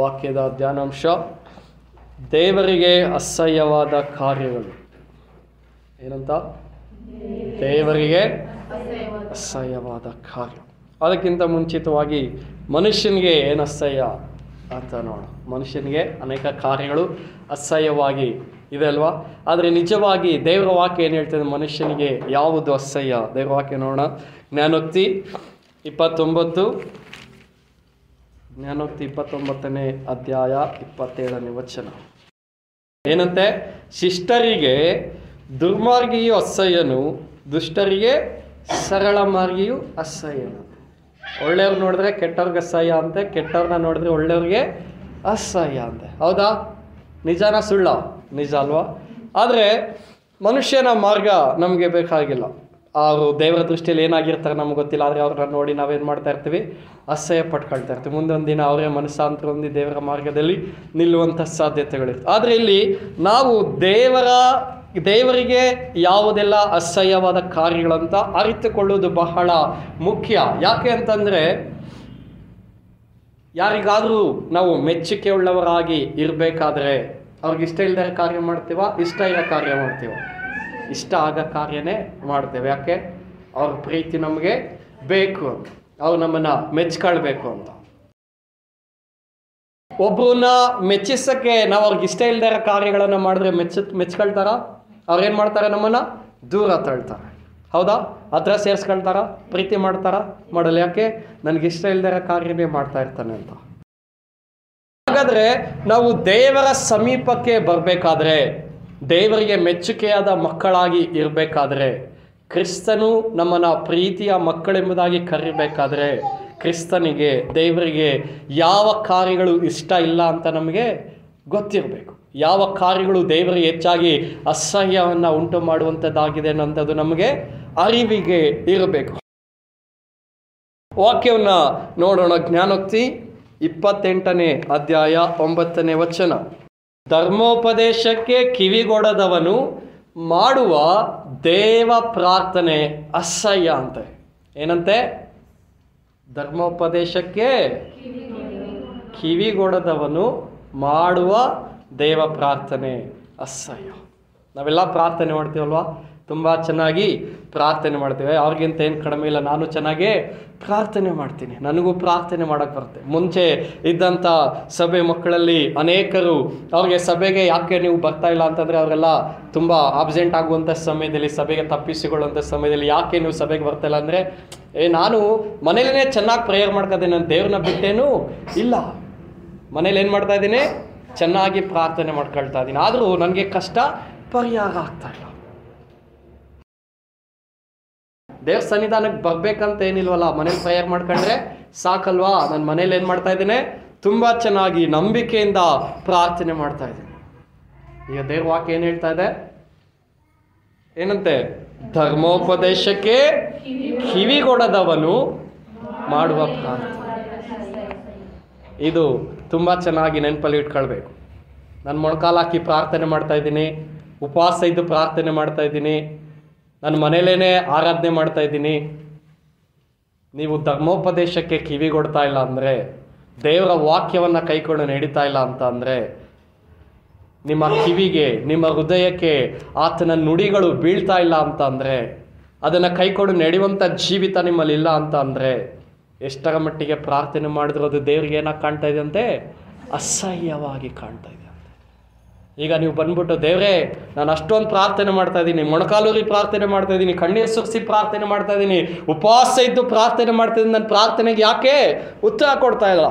ವಾಕ್ಯದ ಧ್ಯಾನಾಂಶ ದೇವರಿಗೆ ಅಸಹ್ಯವಾದ ಕಾರ್ಯಗಳು ಏನಂತ ದೇವರಿಗೆ ಅಸಹ್ಯವಾದ ಕಾರ್ಯ ಅದಕ್ಕಿಂತ ಮುಂಚಿತವಾಗಿ ಮನುಷ್ಯನಿಗೆ ಏನು ಅಸಹ್ಯ ಅಂತ ನೋಡೋಣ ಮನುಷ್ಯನಿಗೆ ಅನೇಕ ಕಾರ್ಯಗಳು ಅಸಹ್ಯವಾಗಿ ಇದೆ ಅಲ್ವಾ ಆದರೆ ನಿಜವಾಗಿ ದೇವರ ವಾಕ್ಯ ಏನು ಹೇಳ್ತದೆ ಮನುಷ್ಯನಿಗೆ ಯಾವುದು ಅಸಹ್ಯ ದೇವರ ವಾಕ್ಯ ನೋಡೋಣ ಜ್ಞಾನೋಕ್ತಿ ಇಪ್ಪತ್ತೊಂಬತ್ತು ಜ್ಞಾನೋಕ್ತಿ ಇಪ್ಪತ್ತೊಂಬತ್ತನೇ ಅಧ್ಯಾಯ ಇಪ್ಪತ್ತೇಳನೇ ವಚನ ಏನಂತೆ ಶಿಷ್ಟರಿಗೆ ದುರ್ಮಾರ್ಗಿಯು ಅಸಹ್ಯನು ದುಷ್ಟರಿಗೆ ಸರಳ ಮಾರ್ಗಿಯು ಅಸಹ್ಯನು ಒಳ್ಳೆಯವ್ರು ನೋಡಿದ್ರೆ ಕೆಟ್ಟವ್ರಿಗೆ ಅಸಹ್ಯ ಅಂತೆ ಕೆಟ್ಟವ್ರನ್ನ ನೋಡಿದ್ರೆ ಒಳ್ಳೆಯವ್ರಿಗೆ ಅಸಹ್ಯ ಅಂತೆ ಹೌದಾ ನಿಜಾನ ಸುಳ್ಳ ನಿಜ ಅಲ್ವಾ ಆದರೆ ಮನುಷ್ಯನ ಮಾರ್ಗ ನಮಗೆ ಬೇಕಾಗಿಲ್ಲ ಅವರು ದೇವರ ದೃಷ್ಟಿಯಲ್ಲಿ ಏನಾಗಿರ್ತಾರೆ ನಮ್ಗೆ ಗೊತ್ತಿಲ್ಲ ಆದರೆ ಅವ್ರನ್ನ ನೋಡಿ ನಾವೇನು ಮಾಡ್ತಾ ಇರ್ತೀವಿ ಅಸಹ್ಯ ಪಟ್ಕೊಳ್ತಾ ಇರ್ತೀವಿ ಮುಂದೊಂದು ದಿನ ಅವರೇ ಮನಸ್ಸಾಂತರ ಹೊಂದಿ ದೇವರ ಮಾರ್ಗದಲ್ಲಿ ನಿಲ್ಲುವಂಥ ಸಾಧ್ಯತೆಗಳಿರ್ತವೆ ಆದರೆ ಇಲ್ಲಿ ನಾವು ದೇವರ ದೇವರಿಗೆ ಯಾವುದೆಲ್ಲ ಅಸಹ್ಯವಾದ ಕಾರ್ಯಗಳಂತ ಅರಿತುಕೊಳ್ಳುವುದು ಬಹಳ ಮುಖ್ಯ ಯಾಕೆ ಅಂತಂದರೆ ಯಾರಿಗಾದರೂ ನಾವು ಮೆಚ್ಚುಗೆ ಉಳ್ಳವರಾಗಿ ಇರಬೇಕಾದ್ರೆ ಅವ್ರಿಗೆ ಇಷ್ಟ ಇಲ್ಲದ ಕಾರ್ಯ ಮಾಡ್ತೀವ ಇಷ್ಟ ಇರೋ ಕಾರ್ಯ ಮಾಡ್ತೀವ ಇಷ್ಟ ಆಗೋ ಕಾರ್ಯನೇ ಮಾಡ್ತೇವೆ ಯಾಕೆ ಅವ್ರ ಪ್ರೀತಿ ನಮಗೆ ಬೇಕು ಅಂತ ಅವ್ರು ನಮ್ಮನ್ನು ಮೆಚ್ಕೊಳ್ಬೇಕು ಅಂತ ಒಬ್ಬರನ್ನ ಮೆಚ್ಚಿಸಕ್ಕೆ ನಾವು ಅವ್ರಿಗೆ ಇಷ್ಟ ಇಲ್ಲದ ಇರೋ ಕಾರ್ಯಗಳನ್ನು ಮಾಡಿದ್ರೆ ಮೆಚ್ಚ ಮೆಚ್ಕೊಳ್ತಾರ ಅವ್ರೇನು ಮಾಡ್ತಾರೆ ನಮ್ಮನ್ನು ದೂರ ತಳ್ತಾರೆ ಹೌದಾ ಹತ್ರ ಸೇರಿಸ್ಕೊಳ್ತಾರ ಪ್ರೀತಿ ಮಾಡ್ತಾರ ಮಾಡಲ್ಲ ಯಾಕೆ ನನಗೆ ಇಷ್ಟ ಇಲ್ಲದ ಇರೋ ಕಾರ್ಯನೇ ಮಾಡ್ತಾ ಇರ್ತಾನೆ ಅಂತ ಹಾಗಾದ್ರೆ ನಾವು ದೇವರ ಸಮೀಪಕ್ಕೆ ಬರಬೇಕಾದ್ರೆ ದೇವರಿಗೆ ಮೆಚ್ಚುಗೆಯಾದ ಮಕ್ಕಳಾಗಿ ಇರಬೇಕಾದ್ರೆ ಕ್ರಿಸ್ತನು ನಮ್ಮನ್ನ ಪ್ರೀತಿಯ ಮಕ್ಕಳೆಂಬುದಾಗಿ ಕರಿಬೇಕಾದ್ರೆ ಕ್ರಿಸ್ತನಿಗೆ ದೇವರಿಗೆ ಯಾವ ಕಾರ್ಯಗಳು ಇಷ್ಟ ಇಲ್ಲ ಅಂತ ನಮಗೆ ಗೊತ್ತಿರಬೇಕು ಯಾವ ಕಾರ್ಯಗಳು ದೇವರಿಗೆ ಹೆಚ್ಚಾಗಿ ಅಸಹ್ಯವನ್ನು ಉಂಟು ಮಾಡುವಂಥದ್ದಾಗಿದೆ ಅನ್ನೋಂಥದ್ದು ನಮಗೆ ಅರಿವಿಗೆ ಇರಬೇಕು ವಾಕ್ಯವನ್ನು ನೋಡೋಣ ಜ್ಞಾನೋಕ್ತಿ ಇಪ್ಪತ್ತೆಂಟನೇ ಅಧ್ಯಾಯ ಒಂಬತ್ತನೇ ವಚನ ಧರ್ಮೋಪದೇಶಕ್ಕೆ ಕಿವಿಗೊಡದವನು ಮಾಡುವ ದೇವ ಪ್ರಾರ್ಥನೆ ಅಸಹ್ಯ ಅಂತೆ ಏನಂತೆ ಧರ್ಮೋಪದೇಶಕ್ಕೆ ಕಿವಿಗೊಡದವನು ಮಾಡುವ ದೇವ ಪ್ರಾರ್ಥನೆ ಅಸಹ್ಯ ನಾವೆಲ್ಲ ಪ್ರಾರ್ಥನೆ ಮಾಡ್ತೀವಲ್ವಾ ತುಂಬ ಚೆನ್ನಾಗಿ ಪ್ರಾರ್ಥನೆ ಮಾಡ್ತೇವೆ ಅವ್ರಿಗಿಂತ ಏನು ಕಡಿಮೆ ಇಲ್ಲ ನಾನು ಚೆನ್ನಾಗಿ ಪ್ರಾರ್ಥನೆ ಮಾಡ್ತೀನಿ ನನಗೂ ಪ್ರಾರ್ಥನೆ ಮಾಡೋಕ್ಕೆ ಬರುತ್ತೆ ಮುಂಚೆ ಇದ್ದಂಥ ಸಭೆ ಮಕ್ಕಳಲ್ಲಿ ಅನೇಕರು ಅವ್ರಿಗೆ ಸಭೆಗೆ ಯಾಕೆ ನೀವು ಬರ್ತಾ ಇಲ್ಲ ಅಂತಂದರೆ ಅವರೆಲ್ಲ ತುಂಬ ಆಬ್ಸೆಂಟ್ ಆಗುವಂಥ ಸಮಯದಲ್ಲಿ ಸಭೆಗೆ ತಪ್ಪಿಸಿಕೊಳ್ಳುವಂಥ ಸಮಯದಲ್ಲಿ ಯಾಕೆ ನೀವು ಸಭೆಗೆ ಬರ್ತಾ ಇಲ್ಲ ಅಂದರೆ ಏ ನಾನು ಮನೇಲೇ ಚೆನ್ನಾಗಿ ಪ್ರೇಯರ್ ಮಾಡ್ಕೋತೀನಿ ನಾನು ದೇವ್ರನ್ನ ಬಿಟ್ಟೇನು ಇಲ್ಲ ಮನೇಲಿ ಏನು ಮಾಡ್ತಾ ಇದ್ದೀನಿ ಚೆನ್ನಾಗಿ ಪ್ರಾರ್ಥನೆ ಮಾಡ್ಕೊಳ್ತಾ ಇದ್ದೀನಿ ಆದರೂ ನನಗೆ ಕಷ್ಟ ಪರಿಹಾರ ಆಗ್ತಾ ಇಲ್ಲ ದೇವ್ರ ಸನ್ನಿಧಾನಕ್ಕೆ ಬರ್ಬೇಕಂತ ಏನಿಲ್ವಲ್ಲ ಮನೇಲಿ ಪ್ರೇಯರ್ ಮಾಡ್ಕೊಂಡ್ರೆ ಸಾಕಲ್ವಾ ನಾನು ಮನೇಲಿ ಏನು ಮಾಡ್ತಾ ಇದ್ದೀನಿ ತುಂಬ ಚೆನ್ನಾಗಿ ನಂಬಿಕೆಯಿಂದ ಪ್ರಾರ್ಥನೆ ಮಾಡ್ತಾ ಇದ್ದೀನಿ ಈಗ ದೇವ್ರ ವಾಕ್ಯ ಏನು ಹೇಳ್ತಾ ಇದೆ ಏನಂತೆ ಧರ್ಮೋಪದೇಶಕ್ಕೆ ಕಿವಿಗೊಡದವನು ಮಾಡುವ ಪ್ರಾರ್ಥನೆ ಇದು ತುಂಬ ಚೆನ್ನಾಗಿ ನೆನಪಲ್ಲಿ ಇಟ್ಕೊಳ್ಬೇಕು ನಾನು ಮೊಣಕಾಲು ಹಾಕಿ ಪ್ರಾರ್ಥನೆ ಮಾಡ್ತಾ ಇದ್ದೀನಿ ಉಪವಾಸ ಇದ್ದು ಪ್ರಾರ್ಥನೆ ಮಾಡ್ತಾ ಇದ್ದೀನಿ ನನ್ನ ಮನೇಲೇ ಆರಾಧನೆ ಮಾಡ್ತಾ ಇದ್ದೀನಿ ನೀವು ಧರ್ಮೋಪದೇಶಕ್ಕೆ ಕಿವಿಗೊಡ್ತಾ ಇಲ್ಲ ಅಂದರೆ ದೇವರ ವಾಕ್ಯವನ್ನು ಕೈಕೊಂಡು ನಡೀತಾ ಇಲ್ಲ ಅಂತ ಅಂದರೆ ನಿಮ್ಮ ಕಿವಿಗೆ ನಿಮ್ಮ ಹೃದಯಕ್ಕೆ ಆತನ ನುಡಿಗಳು ಬೀಳ್ತಾ ಇಲ್ಲ ಅಂತ ಅಂದರೆ ಅದನ್ನು ಕೈಕೊಂಡು ನಡೆಯುವಂಥ ಜೀವಿತ ನಿಮ್ಮಲ್ಲಿ ಇಲ್ಲ ಅಂತ ಅಂದರೆ ಎಷ್ಟರ ಮಟ್ಟಿಗೆ ಪ್ರಾರ್ಥನೆ ಮಾಡಿದ್ರು ಅದು ದೇವ್ರಿಗೆ ಏನಾಗಿ ಕಾಣ್ತಾ ಇದೆ ಅಂತೆ ಅಸಹ್ಯವಾಗಿ ಕಾಣ್ತಾ ಇದೆ ಅಂತೆ ಈಗ ನೀವು ಬಂದ್ಬಿಟ್ಟು ದೇವರೇ ನಾನು ಅಷ್ಟೊಂದು ಪ್ರಾರ್ಥನೆ ಮಾಡ್ತಾ ಇದ್ದೀನಿ ಮೊಣಕಾಲೂರಿ ಪ್ರಾರ್ಥನೆ ಮಾಡ್ತಾ ಇದ್ದೀನಿ ಕಣ್ಣೀರು ಸುರಿಸಿ ಪ್ರಾರ್ಥನೆ ಮಾಡ್ತಾ ಇದ್ದೀನಿ ಉಪವಾಸ ಇದ್ದು ಪ್ರಾರ್ಥನೆ ಮಾಡ್ತಾ ಇದ್ದೀನಿ ನನ್ನ ಪ್ರಾರ್ಥನೆಗೆ ಯಾಕೆ ಉತ್ತರ ಕೊಡ್ತಾ ಇಲ್ಲ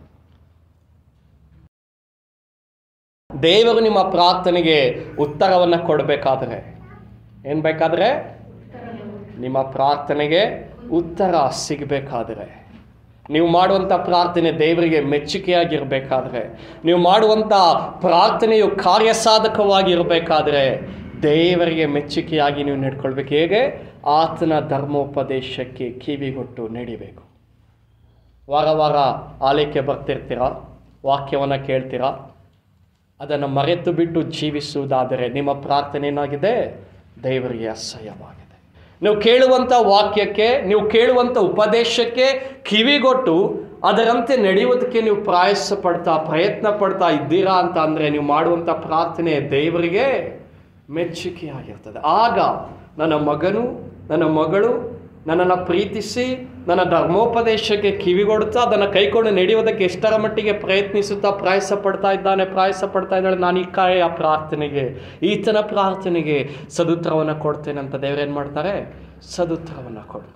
ದೇವರು ನಿಮ್ಮ ಪ್ರಾರ್ಥನೆಗೆ ಉತ್ತರವನ್ನು ಕೊಡಬೇಕಾದ್ರೆ ಏನು ಬೇಕಾದರೆ ನಿಮ್ಮ ಪ್ರಾರ್ಥನೆಗೆ ಉತ್ತರ ಸಿಗಬೇಕಾದ್ರೆ ನೀವು ಮಾಡುವಂಥ ಪ್ರಾರ್ಥನೆ ದೇವರಿಗೆ ಮೆಚ್ಚುಗೆಯಾಗಿರಬೇಕಾದ್ರೆ ನೀವು ಮಾಡುವಂಥ ಪ್ರಾರ್ಥನೆಯು ಕಾರ್ಯಸಾಧಕವಾಗಿರಬೇಕಾದ್ರೆ ದೇವರಿಗೆ ಮೆಚ್ಚುಗೆಯಾಗಿ ನೀವು ನಡ್ಕೊಳ್ಬೇಕು ಹೇಗೆ ಆತನ ಧರ್ಮೋಪದೇಶಕ್ಕೆ ಕಿವಿಗೊಟ್ಟು ನಡಿಬೇಕು ವಾರ ವಾರ ಆಲಯಕ್ಕೆ ಬರ್ತಿರ್ತೀರ ವಾಕ್ಯವನ್ನು ಕೇಳ್ತೀರಾ ಅದನ್ನು ಮರೆತು ಬಿಟ್ಟು ಜೀವಿಸುವುದಾದರೆ ನಿಮ್ಮ ಪ್ರಾರ್ಥನೆ ಏನಾಗಿದೆ ದೇವರಿಗೆ ಅಸಹ್ಯವಾಗಿದೆ ನೀವು ಕೇಳುವಂಥ ವಾಕ್ಯಕ್ಕೆ ನೀವು ಕೇಳುವಂಥ ಉಪದೇಶಕ್ಕೆ ಕಿವಿಗೊಟ್ಟು ಅದರಂತೆ ನಡೆಯುವುದಕ್ಕೆ ನೀವು ಪ್ರಯಾಸ ಪಡ್ತಾ ಪ್ರಯತ್ನ ಪಡ್ತಾ ಇದ್ದೀರಾ ಅಂತ ಅಂದರೆ ನೀವು ಮಾಡುವಂಥ ಪ್ರಾರ್ಥನೆ ದೇವರಿಗೆ ಮೆಚ್ಚುಗೆಯಾಗಿರ್ತದೆ ಆಗ ನನ್ನ ಮಗನು ನನ್ನ ಮಗಳು ನನ್ನನ್ನು ಪ್ರೀತಿಸಿ ನನ್ನ ಧರ್ಮೋಪದೇಶಕ್ಕೆ ಕಿವಿಗೊಡ್ತಾ ಅದನ್ನು ಕೈಕೊಂಡು ನಡೆಯುವುದಕ್ಕೆ ಎಷ್ಟರ ಮಟ್ಟಿಗೆ ಪ್ರಯತ್ನಿಸುತ್ತಾ ಪ್ರಯಾಸ ಪಡ್ತಾ ಇದ್ದಾನೆ ಪ್ರಯಾಸ ಪಡ್ತಾ ಇದ್ದಾಳೆ ನಾನು ಈ ಕಾಯ ಪ್ರಾರ್ಥನೆಗೆ ಈತನ ಪ್ರಾರ್ಥನೆಗೆ ಸದುತ್ತರವನ್ನು ಕೊಡ್ತೇನೆ ಅಂತ ದೇವರೇನು ಮಾಡ್ತಾರೆ ಸದುತ್ತರವನ್ನು ಕೊಡ್ತಾರೆ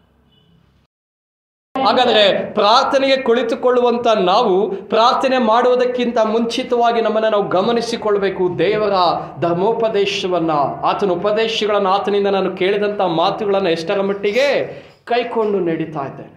ಹಾಗಾದರೆ ಪ್ರಾರ್ಥನೆಗೆ ಕುಳಿತುಕೊಳ್ಳುವಂತ ನಾವು ಪ್ರಾರ್ಥನೆ ಮಾಡುವುದಕ್ಕಿಂತ ಮುಂಚಿತವಾಗಿ ನಮ್ಮನ್ನು ನಾವು ಗಮನಿಸಿಕೊಳ್ಬೇಕು ದೇವರ ಧರ್ಮೋಪದೇಶವನ್ನ ಆತನ ಉಪದೇಶಗಳನ್ನು ಆತನಿಂದ ನಾನು ಕೇಳಿದಂಥ ಮಾತುಗಳನ್ನು ಎಷ್ಟರ ಮಟ್ಟಿಗೆ ಕೈಕೊಂಡು ನಡೀತಾ ಇದ್ದೇನೆ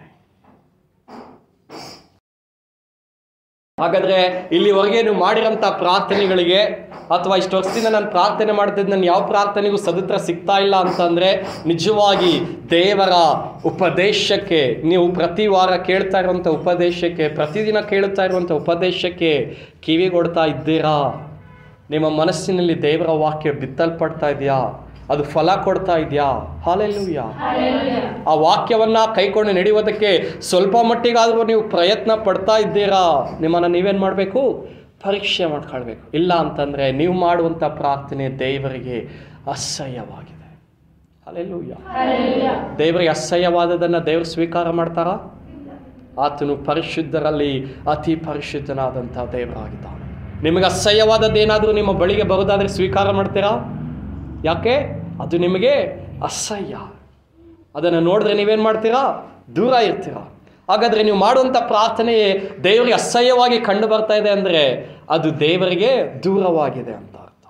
ಹಾಗಾದ್ರೆ ಇಲ್ಲಿವರೆಗೆ ನೀವು ಮಾಡಿರೋಂಥ ಪ್ರಾರ್ಥನೆಗಳಿಗೆ ಅಥವಾ ಇಷ್ಟು ವರ್ಷದಿಂದ ನಾನು ಪ್ರಾರ್ಥನೆ ಮಾಡ್ತಿದ್ದ ನಾನು ಯಾವ ಪ್ರಾರ್ಥನೆಗೂ ಸದುತ್ರ ಸಿಗ್ತಾ ಇಲ್ಲ ಅಂತಂದ್ರೆ ನಿಜವಾಗಿ ದೇವರ ಉಪದೇಶಕ್ಕೆ ನೀವು ಪ್ರತಿ ವಾರ ಕೇಳ್ತಾ ಇರುವಂಥ ಉಪದೇಶಕ್ಕೆ ಪ್ರತಿದಿನ ಕೇಳ್ತಾ ಇರುವಂಥ ಉಪದೇಶಕ್ಕೆ ಕಿವಿಗೊಡ್ತಾ ಇದ್ದೀರಾ ನಿಮ್ಮ ಮನಸ್ಸಿನಲ್ಲಿ ದೇವರ ವಾಕ್ಯ ಬಿತ್ತಲ್ಪಡ್ತಾ ಇದೆಯಾ ಅದು ಫಲ ಕೊಡ್ತಾ ಇದೆಯಾ ಹಾಲೆಲ್ಲೂಯ್ಯ ಆ ವಾಕ್ಯವನ್ನ ಕೈಕೊಂಡು ನಡೆಯುವುದಕ್ಕೆ ಸ್ವಲ್ಪ ಮಟ್ಟಿಗಾದರೂ ನೀವು ಪ್ರಯತ್ನ ಪಡ್ತಾ ಇದ್ದೀರಾ ನಿಮ್ಮನ್ನು ನೀವೇನು ಮಾಡಬೇಕು ಪರೀಕ್ಷೆ ಮಾಡ್ಕೊಳ್ಬೇಕು ಇಲ್ಲ ಅಂತಂದರೆ ನೀವು ಮಾಡುವಂಥ ಪ್ರಾರ್ಥನೆ ದೇವರಿಗೆ ಅಸಹ್ಯವಾಗಿದೆ ಅಲ್ಲೆಲ್ಲೂಯ್ಯ ದೇವರಿಗೆ ಅಸಹ್ಯವಾದದನ್ನು ದೇವರು ಸ್ವೀಕಾರ ಮಾಡ್ತಾರಾ ಆತನು ಪರಿಶುದ್ಧರಲ್ಲಿ ಅತಿ ಪರಿಶುದ್ಧನಾದಂಥ ದೇವರಾಗಿದ್ದಾನೆ ನಿಮಗೆ ಅಸಹ್ಯವಾದದ್ದೇನಾದರೂ ನಿಮ್ಮ ಬಳಿಗೆ ಬರೋದಾದರೆ ಸ್ವೀಕಾರ ಮಾಡ್ತೀರಾ ಯಾಕೆ ಅದು ನಿಮಗೆ ಅಸಹ್ಯ ಅದನ್ನು ನೋಡಿದ್ರೆ ನೀವೇನು ಮಾಡ್ತೀರಾ ದೂರ ಇರ್ತೀರಾ ಹಾಗಾದರೆ ನೀವು ಮಾಡುವಂಥ ಪ್ರಾರ್ಥನೆಯೇ ದೇವರಿಗೆ ಅಸಹ್ಯವಾಗಿ ಕಂಡು ಬರ್ತಾ ಇದೆ ಅಂದರೆ ಅದು ದೇವರಿಗೆ ದೂರವಾಗಿದೆ ಅಂತ ಅರ್ಥ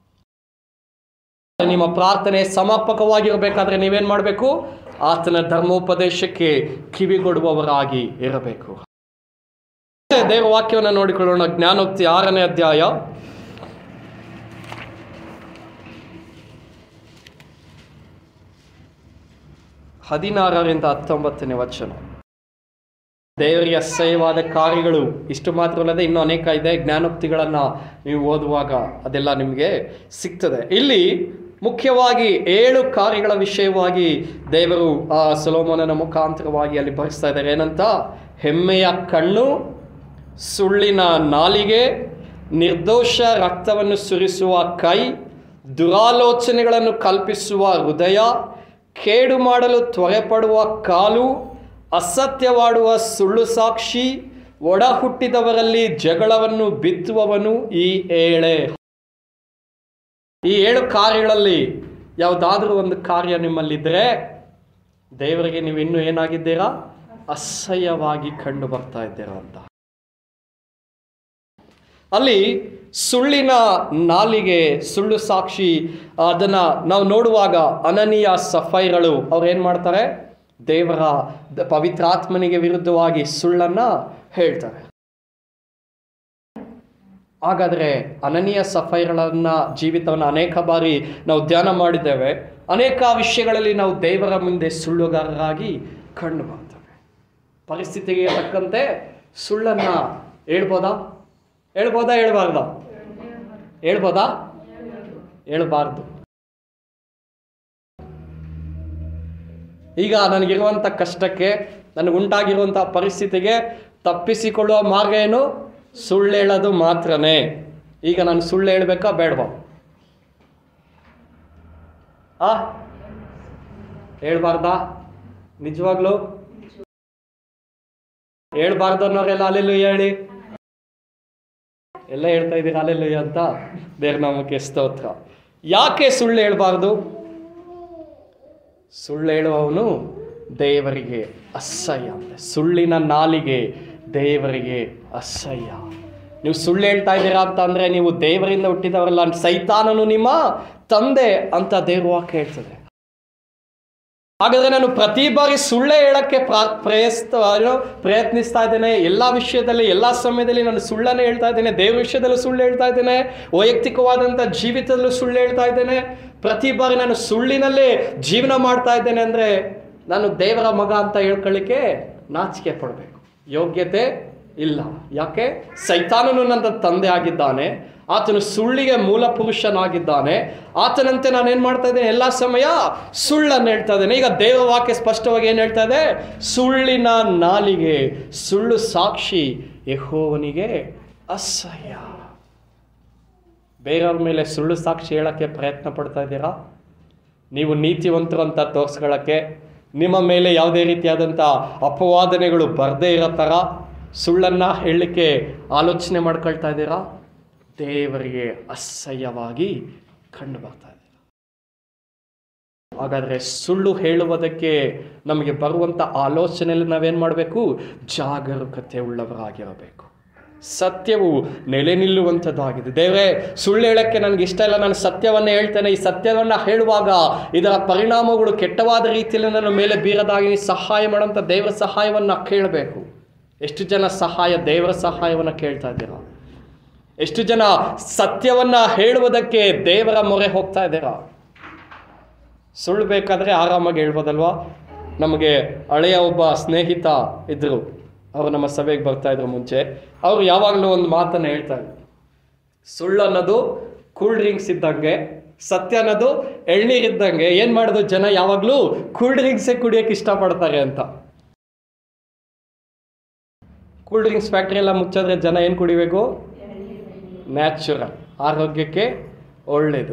ನಿಮ್ಮ ಪ್ರಾರ್ಥನೆ ಸಮರ್ಪಕವಾಗಿರಬೇಕಾದ್ರೆ ನೀವೇನು ಮಾಡಬೇಕು ಆತನ ಧರ್ಮೋಪದೇಶಕ್ಕೆ ಕಿವಿಗೊಡುವವರಾಗಿ ಇರಬೇಕು ದೇವರ ವಾಕ್ಯವನ್ನು ನೋಡಿಕೊಳ್ಳೋಣ ಜ್ಞಾನೋಕ್ತಿ ಆರನೇ ಅಧ್ಯಾಯ ಹದಿನಾರರಿಂದ ಹತ್ತೊಂಬತ್ತನೇ ವಚನ ದೇವರಿಗೆ ಅಸಹ್ಯವಾದ ಕಾರ್ಯಗಳು ಇಷ್ಟು ಮಾತ್ರವಲ್ಲದೆ ಇನ್ನೂ ಅನೇಕ ಇದೆ ಜ್ಞಾನೋಕ್ತಿಗಳನ್ನು ನೀವು ಓದುವಾಗ ಅದೆಲ್ಲ ನಿಮಗೆ ಸಿಗ್ತದೆ ಇಲ್ಲಿ ಮುಖ್ಯವಾಗಿ ಏಳು ಕಾರ್ಯಗಳ ವಿಷಯವಾಗಿ ದೇವರು ಆ ಸೊಲೋಮೋನನ ಮುಖಾಂತರವಾಗಿ ಅಲ್ಲಿ ಬರೆಸ್ತಾ ಇದ್ದಾರೆ ಏನಂತ ಹೆಮ್ಮೆಯ ಕಣ್ಣು ಸುಳ್ಳಿನ ನಾಲಿಗೆ ನಿರ್ದೋಷ ರಕ್ತವನ್ನು ಸುರಿಸುವ ಕೈ ದುರಾಲೋಚನೆಗಳನ್ನು ಕಲ್ಪಿಸುವ ಹೃದಯ ಕೇಡು ಮಾಡಲು ತ್ವರೆಪಡುವ ಕಾಲು ಅಸತ್ಯವಾಡುವ ಸುಳ್ಳು ಸಾಕ್ಷಿ ಒಡ ಹುಟ್ಟಿದವರಲ್ಲಿ ಜಗಳವನ್ನು ಬಿತ್ತುವವನು ಈ ಏಳೆ ಈ ಏಳು ಕಾರ್ಯಗಳಲ್ಲಿ ಯಾವುದಾದ್ರೂ ಒಂದು ಕಾರ್ಯ ನಿಮ್ಮಲ್ಲಿದ್ದರೆ ದೇವರಿಗೆ ನೀವು ಇನ್ನೂ ಏನಾಗಿದ್ದೀರಾ ಅಸಹ್ಯವಾಗಿ ಕಂಡು ಬರ್ತಾ ಇದ್ದೀರಾ ಅಂತ ಅಲ್ಲಿ ಸುಳ್ಳಿನ ನಾಲಿಗೆ ಸುಳ್ಳು ಸಾಕ್ಷಿ ಅದನ್ನು ನಾವು ನೋಡುವಾಗ ಅನನೀಯ ಸಫೈಗಳು ಅವ್ರು ಏನು ಮಾಡ್ತಾರೆ ದೇವರ ದ- ಪವಿತ್ರಾತ್ಮನಿಗೆ ವಿರುದ್ಧವಾಗಿ ಸುಳ್ಳನ್ನು ಹೇಳ್ತಾರೆ ಹಾಗಾದರೆ ಅನನೀಯ ಸಫೈಗಳನ್ನ ಜೀವಿತವನ್ನು ಅನೇಕ ಬಾರಿ ನಾವು ಧ್ಯಾನ ಮಾಡಿದ್ದೇವೆ ಅನೇಕ ವಿಷಯಗಳಲ್ಲಿ ನಾವು ದೇವರ ಮುಂದೆ ಸುಳ್ಳುಗಾರರಾಗಿ ಕಂಡು ಬರ್ತೇವೆ ಪರಿಸ್ಥಿತಿಗೆ ತಕ್ಕಂತೆ ಸುಳ್ಳನ್ನು ಹೇಳ್ಬೋದಾ ಹೇಳ್ಬೋದಾ ಹೇಳ್ಬಾರ್ದಾ ಹೇಳ್ಬೋದಾ ಹೇಳ್ಬಾರ್ದು ಈಗ ನನಗಿರುವಂಥ ಕಷ್ಟಕ್ಕೆ ನನಗುಂಟಾಗಿರುವಂಥ ಪರಿಸ್ಥಿತಿಗೆ ತಪ್ಪಿಸಿಕೊಳ್ಳುವ ಮಾರ್ಗ ಏನು ಸುಳ್ಳು ಹೇಳೋದು ಮಾತ್ರನೇ ಈಗ ನಾನು ಸುಳ್ಳು ಹೇಳ್ಬೇಕಾ ಬೇಡವಾ ಆ ಹೇಳ್ಬಾರ್ದಾ ನಿಜವಾಗ್ಲೂ ಹೇಳ್ಬಾರ್ದು ಅನ್ನೋರೆಲ್ಲ ಅಲ್ಲೆಲ್ಲೂ ಹೇಳಿ ಎಲ್ಲ ಹೇಳ್ತಾ ಇದ್ದೀರಾ ಅಲ್ಲೆಲ್ಲೂ ಅಂತ ದೇವ್ರ ನಾಮಕ್ಕೆ ಸ್ತೋತ್ರ ಯಾಕೆ ಸುಳ್ಳು ಹೇಳ್ಬಾರ್ದು ಸುಳ್ಳು ಹೇಳುವವನು ದೇವರಿಗೆ ಅಸಹ್ಯ ಅಂತೆ ಸುಳ್ಳಿನ ನಾಲಿಗೆ ದೇವರಿಗೆ ಅಸಹ್ಯ ನೀವು ಸುಳ್ಳು ಹೇಳ್ತಾ ಇದ್ದೀರಾ ಅಂತ ಅಂದ್ರೆ ನೀವು ದೇವರಿಂದ ಹುಟ್ಟಿದವರಲ್ಲ ಸೈತಾನನು ನಿಮ್ಮ ತಂದೆ ಅಂತ ದೇವ್ರ ವಾಕ್ಯ ಹೇಳ್ತದೆ ಹಾಗಾದ್ರೆ ನಾನು ಪ್ರತಿ ಬಾರಿ ಸುಳ್ಳೇ ಹೇಳಕ್ಕೆ ಪ್ರಾ ಪ್ರಯಸ್ತ ಏನು ಪ್ರಯತ್ನಿಸ್ತಾ ಇದ್ದೇನೆ ಎಲ್ಲ ವಿಷಯದಲ್ಲಿ ಎಲ್ಲ ಸಮಯದಲ್ಲಿ ನಾನು ಸುಳ್ಳನ್ನೇ ಹೇಳ್ತಾ ಇದ್ದೇನೆ ದೇವ್ರ ವಿಷಯದಲ್ಲೂ ಸುಳ್ಳು ಹೇಳ್ತಾ ಇದ್ದೇನೆ ವೈಯಕ್ತಿಕವಾದಂಥ ಜೀವಿತದಲ್ಲೂ ಸುಳ್ಳು ಹೇಳ್ತಾ ಇದ್ದೇನೆ ಪ್ರತಿ ಬಾರಿ ನಾನು ಸುಳ್ಳಿನಲ್ಲೇ ಜೀವನ ಮಾಡ್ತಾ ಇದ್ದೇನೆ ಅಂದರೆ ನಾನು ದೇವರ ಮಗ ಅಂತ ಹೇಳ್ಕೊಳ್ಳಿಕ್ಕೆ ನಾಚಿಕೆ ಪಡಬೇಕು ಯೋಗ್ಯತೆ ಇಲ್ಲ ಯಾಕೆ ಸೈತಾನನು ನನ್ನ ತಂದೆ ಆಗಿದ್ದಾನೆ ಆತನು ಸುಳ್ಳಿಗೆ ಮೂಲ ಪುರುಷನಾಗಿದ್ದಾನೆ ಆತನಂತೆ ನಾನು ಏನು ಮಾಡ್ತಾ ಇದ್ದೇನೆ ಎಲ್ಲ ಸಮಯ ಸುಳ್ಳನ್ನು ಹೇಳ್ತಾ ಇದ್ದೇನೆ ಈಗ ದೇವವಾಕ್ಯ ಸ್ಪಷ್ಟವಾಗಿ ಏನು ಹೇಳ್ತಾ ಇದೆ ಸುಳ್ಳಿನ ನಾಲಿಗೆ ಸುಳ್ಳು ಸಾಕ್ಷಿ ಯಹೋವನಿಗೆ ಅಸಹ್ಯ ಬೇರೆಯವ್ರ ಮೇಲೆ ಸುಳ್ಳು ಸಾಕ್ಷಿ ಹೇಳಕ್ಕೆ ಪ್ರಯತ್ನ ಪಡ್ತಾ ಇದ್ದೀರಾ ನೀವು ನೀತಿವಂತರು ಅಂತ ತೋರಿಸ್ಕೊಳ್ಳೋಕ್ಕೆ ನಿಮ್ಮ ಮೇಲೆ ಯಾವುದೇ ರೀತಿಯಾದಂಥ ಅಪವಾದನೆಗಳು ಬರದೇ ಇರೋ ಥರ ಸುಳ್ಳನ್ನು ಹೇಳಲಿಕ್ಕೆ ಆಲೋಚನೆ ಮಾಡ್ಕೊಳ್ತಾ ಇದ್ದೀರಾ ದೇವರಿಗೆ ಅಸಹ್ಯವಾಗಿ ಕಂಡು ಬರ್ತಾ ಇದೆ ಹಾಗಾದರೆ ಸುಳ್ಳು ಹೇಳುವುದಕ್ಕೆ ನಮಗೆ ಬರುವಂಥ ಆಲೋಚನೆಯಲ್ಲಿ ನಾವೇನು ಮಾಡಬೇಕು ಜಾಗರೂಕತೆ ಉಳ್ಳವರಾಗಿರಬೇಕು ಸತ್ಯವು ನೆಲೆ ನಿಲ್ಲುವಂಥದ್ದಾಗಿದೆ ದೇವರೇ ಸುಳ್ಳು ಹೇಳಕ್ಕೆ ನನಗೆ ಇಷ್ಟ ಇಲ್ಲ ನಾನು ಸತ್ಯವನ್ನೇ ಹೇಳ್ತೇನೆ ಈ ಸತ್ಯವನ್ನು ಹೇಳುವಾಗ ಇದರ ಪರಿಣಾಮಗಳು ಕೆಟ್ಟವಾದ ರೀತಿಯಲ್ಲಿ ನನ್ನ ಮೇಲೆ ಬೀರದಾಗಿ ನೀನು ಸಹಾಯ ಮಾಡುವಂಥ ದೇವರ ಸಹಾಯವನ್ನು ಕೇಳಬೇಕು ಎಷ್ಟು ಜನ ಸಹಾಯ ದೇವರ ಸಹಾಯವನ್ನು ಕೇಳ್ತಾ ಇದ್ದೀರಾ ಎಷ್ಟು ಜನ ಸತ್ಯವನ್ನ ಹೇಳುವುದಕ್ಕೆ ದೇವರ ಮೊರೆ ಹೋಗ್ತಾ ಇದ್ದೀರಾ ಸುಳ್ಳು ಬೇಕಾದರೆ ಆರಾಮಾಗಿ ಹೇಳ್ಬೋದಲ್ವಾ ನಮಗೆ ಹಳೆಯ ಒಬ್ಬ ಸ್ನೇಹಿತ ಇದ್ದರು ಅವರು ನಮ್ಮ ಸಭೆಗೆ ಬರ್ತಾ ಇದ್ರು ಮುಂಚೆ ಅವರು ಯಾವಾಗಲೂ ಒಂದು ಮಾತನ್ನು ಹೇಳ್ತಾ ಇದ್ರು ಸುಳ್ಳು ಅನ್ನೋದು ಕೂಲ್ ಡ್ರಿಂಕ್ಸ್ ಇದ್ದಂಗೆ ಸತ್ಯ ಅನ್ನೋದು ಎಳ್ನೀರಿದ್ದಂಗೆ ಏನು ಮಾಡೋದು ಜನ ಯಾವಾಗಲೂ ಕೂಲ್ ಡ್ರಿಂಕ್ಸೇ ಕುಡಿಯೋಕೆ ಇಷ್ಟಪಡ್ತಾರೆ ಅಂತ ಕೂಲ್ ಡ್ರಿಂಕ್ಸ್ ಫ್ಯಾಕ್ಟ್ರಿ ಎಲ್ಲ ಮುಚ್ಚಿದ್ರೆ ಜನ ಏನು ಕುಡಿಬೇಕು ನ್ಯಾಚುರಲ್ ಆರೋಗ್ಯಕ್ಕೆ ಒಳ್ಳೆಯದು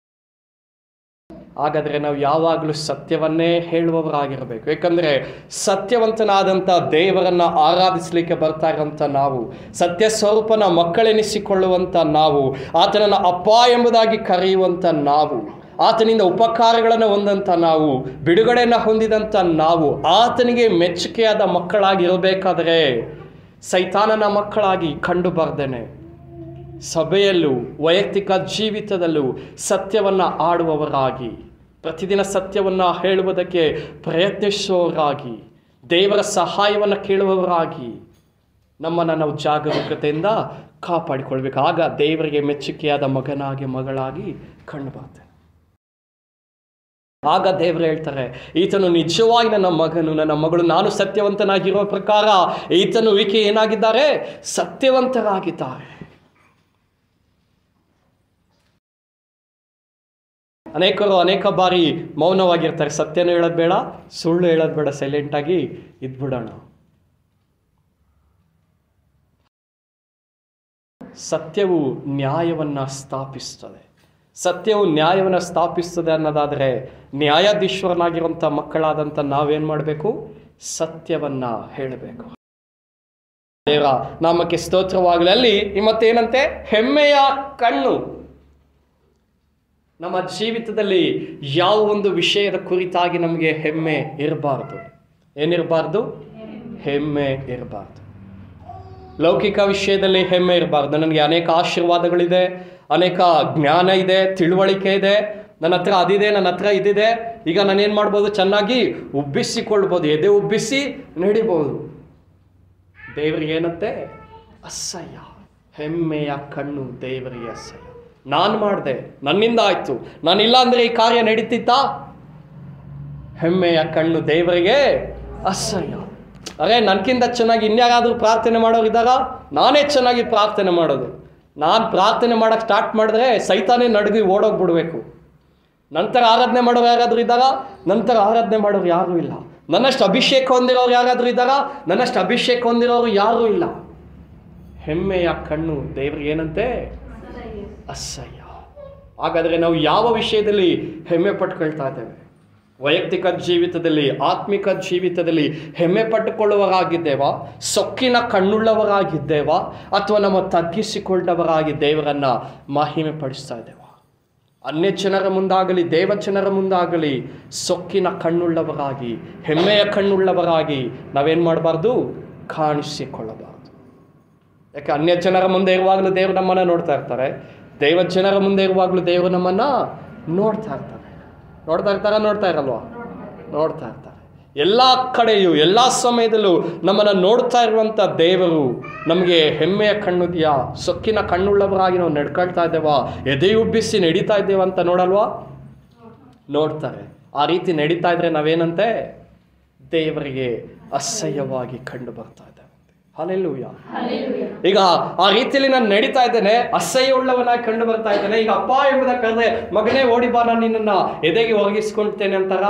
ಹಾಗಾದರೆ ನಾವು ಯಾವಾಗಲೂ ಸತ್ಯವನ್ನೇ ಹೇಳುವವರಾಗಿರಬೇಕು ಯಾಕಂದರೆ ಸತ್ಯವಂತನಾದಂಥ ದೇವರನ್ನು ಆರಾಧಿಸಲಿಕ್ಕೆ ಬರ್ತಾ ಇರೋಂಥ ನಾವು ಸತ್ಯ ಸ್ವರೂಪನ ಮಕ್ಕಳೆನಿಸಿಕೊಳ್ಳುವಂಥ ನಾವು ಆತನನ್ನು ಅಪ್ಪ ಎಂಬುದಾಗಿ ಕರೆಯುವಂಥ ನಾವು ಆತನಿಂದ ಉಪಕಾರಗಳನ್ನು ಹೊಂದಂಥ ನಾವು ಬಿಡುಗಡೆಯನ್ನು ಹೊಂದಿದಂಥ ನಾವು ಆತನಿಗೆ ಮೆಚ್ಚುಗೆಯಾದ ಮಕ್ಕಳಾಗಿರಬೇಕಾದರೆ ಸೈತಾನನ ಮಕ್ಕಳಾಗಿ ಕಂಡು ಬರ್ದೇನೆ ಸಭೆಯಲ್ಲೂ ವೈಯಕ್ತಿಕ ಜೀವಿತದಲ್ಲೂ ಸತ್ಯವನ್ನು ಆಡುವವರಾಗಿ ಪ್ರತಿದಿನ ಸತ್ಯವನ್ನು ಹೇಳುವುದಕ್ಕೆ ಪ್ರಯತ್ನಿಸುವವರಾಗಿ ದೇವರ ಸಹಾಯವನ್ನು ಕೇಳುವವರಾಗಿ ನಮ್ಮನ್ನು ನಾವು ಜಾಗರೂಕತೆಯಿಂದ ಕಾಪಾಡಿಕೊಳ್ಬೇಕು ಆಗ ದೇವರಿಗೆ ಮೆಚ್ಚುಗೆಯಾದ ಮಗನಾಗಿ ಮಗಳಾಗಿ ಕಂಡು ಬರ್ತೇನೆ ಆಗ ದೇವರು ಹೇಳ್ತಾರೆ ಈತನು ನಿಜವಾಗಿ ನನ್ನ ಮಗನು ನನ್ನ ಮಗಳು ನಾನು ಸತ್ಯವಂತನಾಗಿರುವ ಪ್ರಕಾರ ಈತನು ಈಕೆ ಏನಾಗಿದ್ದಾರೆ ಸತ್ಯವಂತರಾಗಿದ್ದಾರೆ ಅನೇಕರು ಅನೇಕ ಬಾರಿ ಮೌನವಾಗಿರ್ತಾರೆ ಸತ್ಯನೂ ಹೇಳೋದು ಬೇಡ ಸುಳ್ಳು ಹೇಳೋದು ಬೇಡ ಸೈಲೆಂಟಾಗಿ ಇದ್ಬಿಡೋಣ ಸತ್ಯವು ನ್ಯಾಯವನ್ನು ಸ್ಥಾಪಿಸ್ತದೆ ಸತ್ಯವು ನ್ಯಾಯವನ್ನು ಸ್ಥಾಪಿಸ್ತದೆ ಅನ್ನೋದಾದರೆ ನ್ಯಾಯಾಧೀಶ್ವರನಾಗಿರುವಂಥ ಮಕ್ಕಳಾದಂಥ ನಾವೇನು ಮಾಡಬೇಕು ಸತ್ಯವನ್ನು ಹೇಳಬೇಕು ದೇವರ ನಾಮಕ್ಕೆ ಸ್ತೋತ್ರವಾಗಲಿ ಅಲ್ಲಿ ಮತ್ತೇನಂತೆ ಹೆಮ್ಮೆಯ ಕಣ್ಣು ನಮ್ಮ ಜೀವಿತದಲ್ಲಿ ಯಾವ ಒಂದು ವಿಷಯದ ಕುರಿತಾಗಿ ನಮಗೆ ಹೆಮ್ಮೆ ಇರಬಾರ್ದು ಏನಿರಬಾರ್ದು ಹೆಮ್ಮೆ ಇರಬಾರ್ದು ಲೌಕಿಕ ವಿಷಯದಲ್ಲಿ ಹೆಮ್ಮೆ ಇರಬಾರ್ದು ನನಗೆ ಅನೇಕ ಆಶೀರ್ವಾದಗಳಿದೆ ಅನೇಕ ಜ್ಞಾನ ಇದೆ ತಿಳುವಳಿಕೆ ಇದೆ ನನ್ನ ಹತ್ರ ಅದಿದೆ ನನ್ನ ಹತ್ರ ಇದಿದೆ ಈಗ ನಾನೇನು ಮಾಡ್ಬೋದು ಚೆನ್ನಾಗಿ ಉಬ್ಬಿಸಿಕೊಳ್ಬೋದು ಎದೆ ಉಬ್ಬಿಸಿ ನಡಿಬೋದು ದೇವರಿಗೆ ಏನಂತೆ ಅಸಹ್ಯ ಹೆಮ್ಮೆಯ ಕಣ್ಣು ದೇವರಿಗೆ ಅಸಹ್ಯ ನಾನು ಮಾಡಿದೆ ನನ್ನಿಂದ ಆಯ್ತು ನಾನಿಲ್ಲ ಅಂದರೆ ಈ ಕಾರ್ಯ ನಡೀತಿತ್ತಾ ಹೆಮ್ಮೆಯ ಕಣ್ಣು ದೇವರಿಗೆ ಅಸಹ್ಯ ಅರೆ ನನಗಿಂತ ಚೆನ್ನಾಗಿ ಇನ್ಯಾರಾದರೂ ಪ್ರಾರ್ಥನೆ ಮಾಡೋರು ಇದ್ದಾರಾ ನಾನೇ ಚೆನ್ನಾಗಿ ಪ್ರಾರ್ಥನೆ ಮಾಡೋದು ನಾನು ಪ್ರಾರ್ಥನೆ ಮಾಡೋಕ್ಕೆ ಸ್ಟಾರ್ಟ್ ಮಾಡಿದ್ರೆ ಸೈತಾನೇ ನಡುಗಿ ಓಡೋಗ್ಬಿಡ್ಬೇಕು ನಂತರ ಆರಾಧನೆ ಮಾಡೋರು ಯಾರಾದರೂ ಇದ್ದಾರಾ ನಂತರ ಆರಾಧನೆ ಮಾಡೋರು ಯಾರೂ ಇಲ್ಲ ನನ್ನಷ್ಟು ಅಭಿಷೇಕ ಹೊಂದಿರೋರು ಯಾರಾದರೂ ಇದ್ದಾರಾ ನನ್ನಷ್ಟು ಅಭಿಷೇಕ ಹೊಂದಿರೋರು ಯಾರೂ ಇಲ್ಲ ಹೆಮ್ಮೆಯ ಕಣ್ಣು ದೇವ್ರಿಗೆ ಏನಂತೆ ಅಸಹ್ಯ ಹಾಗಾದರೆ ನಾವು ಯಾವ ವಿಷಯದಲ್ಲಿ ಹೆಮ್ಮೆ ಪಟ್ಕೊಳ್ತಾ ಇದ್ದೇವೆ ವೈಯಕ್ತಿಕ ಜೀವಿತದಲ್ಲಿ ಆತ್ಮಿಕ ಜೀವಿತದಲ್ಲಿ ಹೆಮ್ಮೆ ಪಟ್ಟುಕೊಳ್ಳುವವರಾಗಿದ್ದೇವಾ ಸೊಕ್ಕಿನ ಕಣ್ಣುಳ್ಳವರಾಗಿದ್ದೇವಾ ಅಥವಾ ನಮ್ಮ ತಗ್ಗಿಸಿಕೊಂಡವರಾಗಿ ದೇವರನ್ನ ಮಹಿಮೆ ಪಡಿಸ್ತಾ ಇದ್ದೇವಾ ಅನ್ಯ ಜನರ ಮುಂದಾಗಲಿ ದೇವ ಜನರ ಮುಂದಾಗಲಿ ಸೊಕ್ಕಿನ ಕಣ್ಣುಳ್ಳವರಾಗಿ ಹೆಮ್ಮೆಯ ಕಣ್ಣುಳ್ಳವರಾಗಿ ನಾವೇನು ಮಾಡಬಾರ್ದು ಕಾಣಿಸಿಕೊಳ್ಳಬಾರ್ದು ಯಾಕೆ ಅನ್ಯ ಜನರ ಮುಂದೆ ಇರುವಾಗಲೂ ದೇವರು ನಮ್ಮನ್ನು ನೋಡ್ತಾ ಇರ್ತಾರೆ ದೈವ ಜನರ ಮುಂದೆ ಇರುವಾಗಲೂ ದೇವರು ನಮ್ಮನ್ನು ನೋಡ್ತಾ ಇರ್ತಾರೆ ನೋಡ್ತಾ ಇರ್ತಾರ ನೋಡ್ತಾ ಇರಲ್ವಾ ನೋಡ್ತಾ ಇರ್ತಾರೆ ಎಲ್ಲ ಕಡೆಯೂ ಎಲ್ಲ ಸಮಯದಲ್ಲೂ ನಮ್ಮನ್ನು ನೋಡ್ತಾ ಇರುವಂಥ ದೇವರು ನಮಗೆ ಹೆಮ್ಮೆಯ ಕಣ್ಣುದಿಯಾ ಸೊಕ್ಕಿನ ಕಣ್ಣುಳ್ಳವರಾಗಿ ನಾವು ನಡ್ಕೊಳ್ತಾ ಇದ್ದೇವಾ ಎದೆಯುಬ್ಬಿಸಿ ನಡೀತಾ ಇದ್ದೇವ ಅಂತ ನೋಡಲ್ವಾ ನೋಡ್ತಾರೆ ಆ ರೀತಿ ನಡೀತಾ ಇದ್ರೆ ನಾವೇನಂತೆ ದೇವರಿಗೆ ಅಸಹ್ಯವಾಗಿ ಕಂಡು ಬರ್ತಾ ಇದ್ದೇವೆ ಅಲ್ಲೆಲ್ಲೂಯ್ಯ ಈಗ ಆ ರೀತಿಯಲ್ಲಿ ನಾನು ನಡೀತಾ ಇದ್ದೇನೆ ಅಸಹ್ಯವುಳ್ಳವನಾಗಿ ಕಂಡು ಬರ್ತಾ ಇದ್ದೇನೆ ಈಗ ಅಪ್ಪ ಎಂಬುದಕ್ಕಾದ್ರೆ ಮಗನೇ ಓಡಿ ಬಾ ನಾನು ನಿನ್ನನ್ನು ಎದೆಗೆ ಒರಗಿಸ್ಕೊಳ್ತೇನೆ ಅಂತಾರ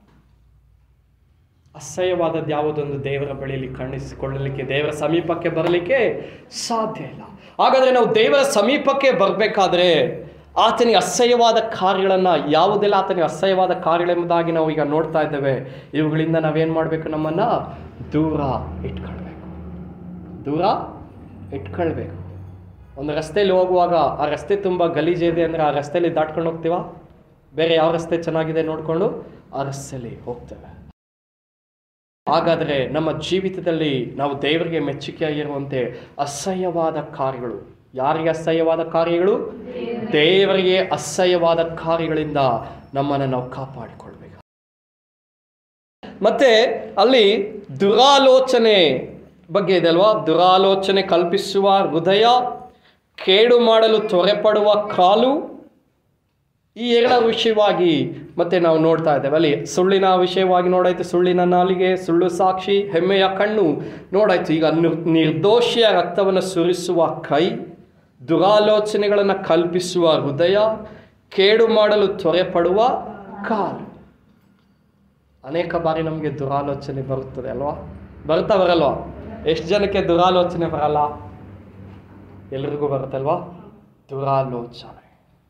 ಅಸಹ್ಯವಾದದ್ದು ಯಾವುದೊಂದು ದೇವರ ಬಳಿಯಲ್ಲಿ ಕಾಣಿಸಿಕೊಳ್ಳಲಿಕ್ಕೆ ದೇವರ ಸಮೀಪಕ್ಕೆ ಬರಲಿಕ್ಕೆ ಸಾಧ್ಯ ಇಲ್ಲ ಹಾಗಾದ್ರೆ ನಾವು ದೇವರ ಸಮೀಪಕ್ಕೆ ಬರಬೇಕಾದ್ರೆ ಆತನಿಗೆ ಅಸಹ್ಯವಾದ ಕಾರ್ಯಗಳನ್ನು ಯಾವುದೆಲ್ಲ ಆತನಿಗೆ ಅಸಹ್ಯವಾದ ಕಾರ್ಯಗಳೆಂಬುದಾಗಿ ನಾವು ಈಗ ನೋಡ್ತಾ ಇದ್ದೇವೆ ಇವುಗಳಿಂದ ನಾವೇನು ಮಾಡಬೇಕು ನಮ್ಮನ್ನು ದೂರ ಇಟ್ಕೊಳ್ಬೇಕು ದೂರ ಇಟ್ಕೊಳ್ಬೇಕು ಒಂದು ರಸ್ತೆಯಲ್ಲಿ ಹೋಗುವಾಗ ಆ ರಸ್ತೆ ತುಂಬ ಗಲೀಜಿದೆ ಅಂದರೆ ಆ ರಸ್ತೆಯಲ್ಲಿ ದಾಟ್ಕೊಂಡು ಹೋಗ್ತೀವಾ ಬೇರೆ ಯಾವ ರಸ್ತೆ ಚೆನ್ನಾಗಿದೆ ನೋಡಿಕೊಂಡು ಆ ರಸ್ತೆಯಲ್ಲಿ ಹೋಗ್ತೇವೆ ಹಾಗಾದರೆ ನಮ್ಮ ಜೀವಿತದಲ್ಲಿ ನಾವು ದೇವರಿಗೆ ಮೆಚ್ಚುಗೆಯಾಗಿರುವಂತೆ ಅಸಹ್ಯವಾದ ಕಾರ್ಯಗಳು ಯಾರಿಗೆ ಅಸಹ್ಯವಾದ ಕಾರ್ಯಗಳು ದೇವರಿಗೆ ಅಸಹ್ಯವಾದ ಕಾರ್ಯಗಳಿಂದ ನಮ್ಮನ್ನು ನಾವು ಕಾಪಾಡಿಕೊಳ್ಬೇಕು ಮತ್ತೆ ಅಲ್ಲಿ ದುರಾಲೋಚನೆ ಬಗ್ಗೆ ಇದೆ ಅಲ್ವಾ ದುರಾಲೋಚನೆ ಕಲ್ಪಿಸುವ ಹೃದಯ ಕೇಡು ಮಾಡಲು ತ್ವರೆಪಡುವ ಕಾಲು ಈ ಎರಡ ವಿಷಯವಾಗಿ ಮತ್ತೆ ನಾವು ನೋಡ್ತಾ ಇದ್ದೇವೆ ಅಲ್ಲಿ ಸುಳ್ಳಿನ ವಿಷಯವಾಗಿ ನೋಡಾಯ್ತು ಸುಳ್ಳಿನ ನಾಲಿಗೆ ಸುಳ್ಳು ಸಾಕ್ಷಿ ಹೆಮ್ಮೆಯ ಕಣ್ಣು ನೋಡಾಯ್ತು ಈಗ ನಿರ್- ನಿರ್ದೋಷಿಯ ರಕ್ತವನ್ನು ಸುರಿಸುವ ಕೈ ದುರಾಲೋಚನೆಗಳನ್ನು ಕಲ್ಪಿಸುವ ಹೃದಯ ಕೇಡು ಮಾಡಲು ತ್ವರೆಪಡುವ ಕಾಲು ಅನೇಕ ಬಾರಿ ನಮಗೆ ದುರಾಲೋಚನೆ ಬರುತ್ತದೆ ಅಲ್ವಾ ಬರ್ತಾ ಬರಲ್ವಾ ಎಷ್ಟು ಜನಕ್ಕೆ ದುರಾಲೋಚನೆ ಬರಲ್ಲ ಎಲ್ರಿಗೂ ಬರುತ್ತಲ್ವಾ ದುರಾಲೋಚನೆ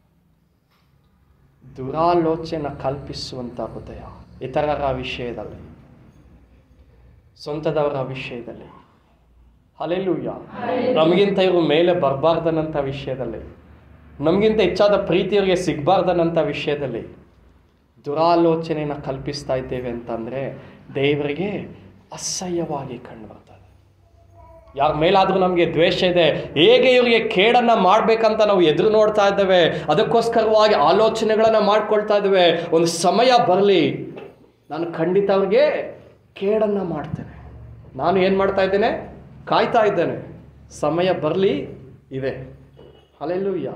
ದುರಾಲೋಚನೆ ಕಲ್ಪಿಸುವಂಥ ಹೃದಯ ಇತರರ ವಿಷಯದಲ್ಲಿ ಸ್ವಂತದವರ ವಿಷಯದಲ್ಲಿ ಅಲ್ಲೆಲ್ಲೂಯ್ಯ ನಮಗಿಂತ ಇವರು ಮೇಲೆ ಬರಬಾರ್ದನ್ನಂಥ ವಿಷಯದಲ್ಲಿ ನಮಗಿಂತ ಹೆಚ್ಚಾದ ಪ್ರೀತಿಯವರಿಗೆ ಸಿಗಬಾರ್ದನ್ನಂಥ ವಿಷಯದಲ್ಲಿ ದುರಾಲೋಚನೆಯನ್ನು ಕಲ್ಪಿಸ್ತಾ ಇದ್ದೇವೆ ಅಂತಂದರೆ ದೇವರಿಗೆ ಅಸಹ್ಯವಾಗಿ ಕಂಡು ಬರ್ತದೆ ಯಾರ ಮೇಲಾದರೂ ನಮಗೆ ದ್ವೇಷ ಇದೆ ಹೇಗೆ ಇವರಿಗೆ ಕೇಡನ್ನು ಮಾಡಬೇಕಂತ ನಾವು ಎದುರು ನೋಡ್ತಾ ಇದ್ದೇವೆ ಅದಕ್ಕೋಸ್ಕರವಾಗಿ ಆಲೋಚನೆಗಳನ್ನು ಮಾಡ್ಕೊಳ್ತಾ ಇದ್ದೇವೆ ಒಂದು ಸಮಯ ಬರಲಿ ನಾನು ಖಂಡಿತ ಅವ್ರಿಗೆ ಕೇಡನ್ನು ಮಾಡ್ತೇನೆ ನಾನು ಏನು ಮಾಡ್ತಾ ಇದ್ದೇನೆ ಕಾಯ್ತಾ ಇದ್ದೇನೆ ಸಮಯ ಬರಲಿ ಇದೆ ಅಲ್ಲೆಲ್ಲೂಯ್ಯ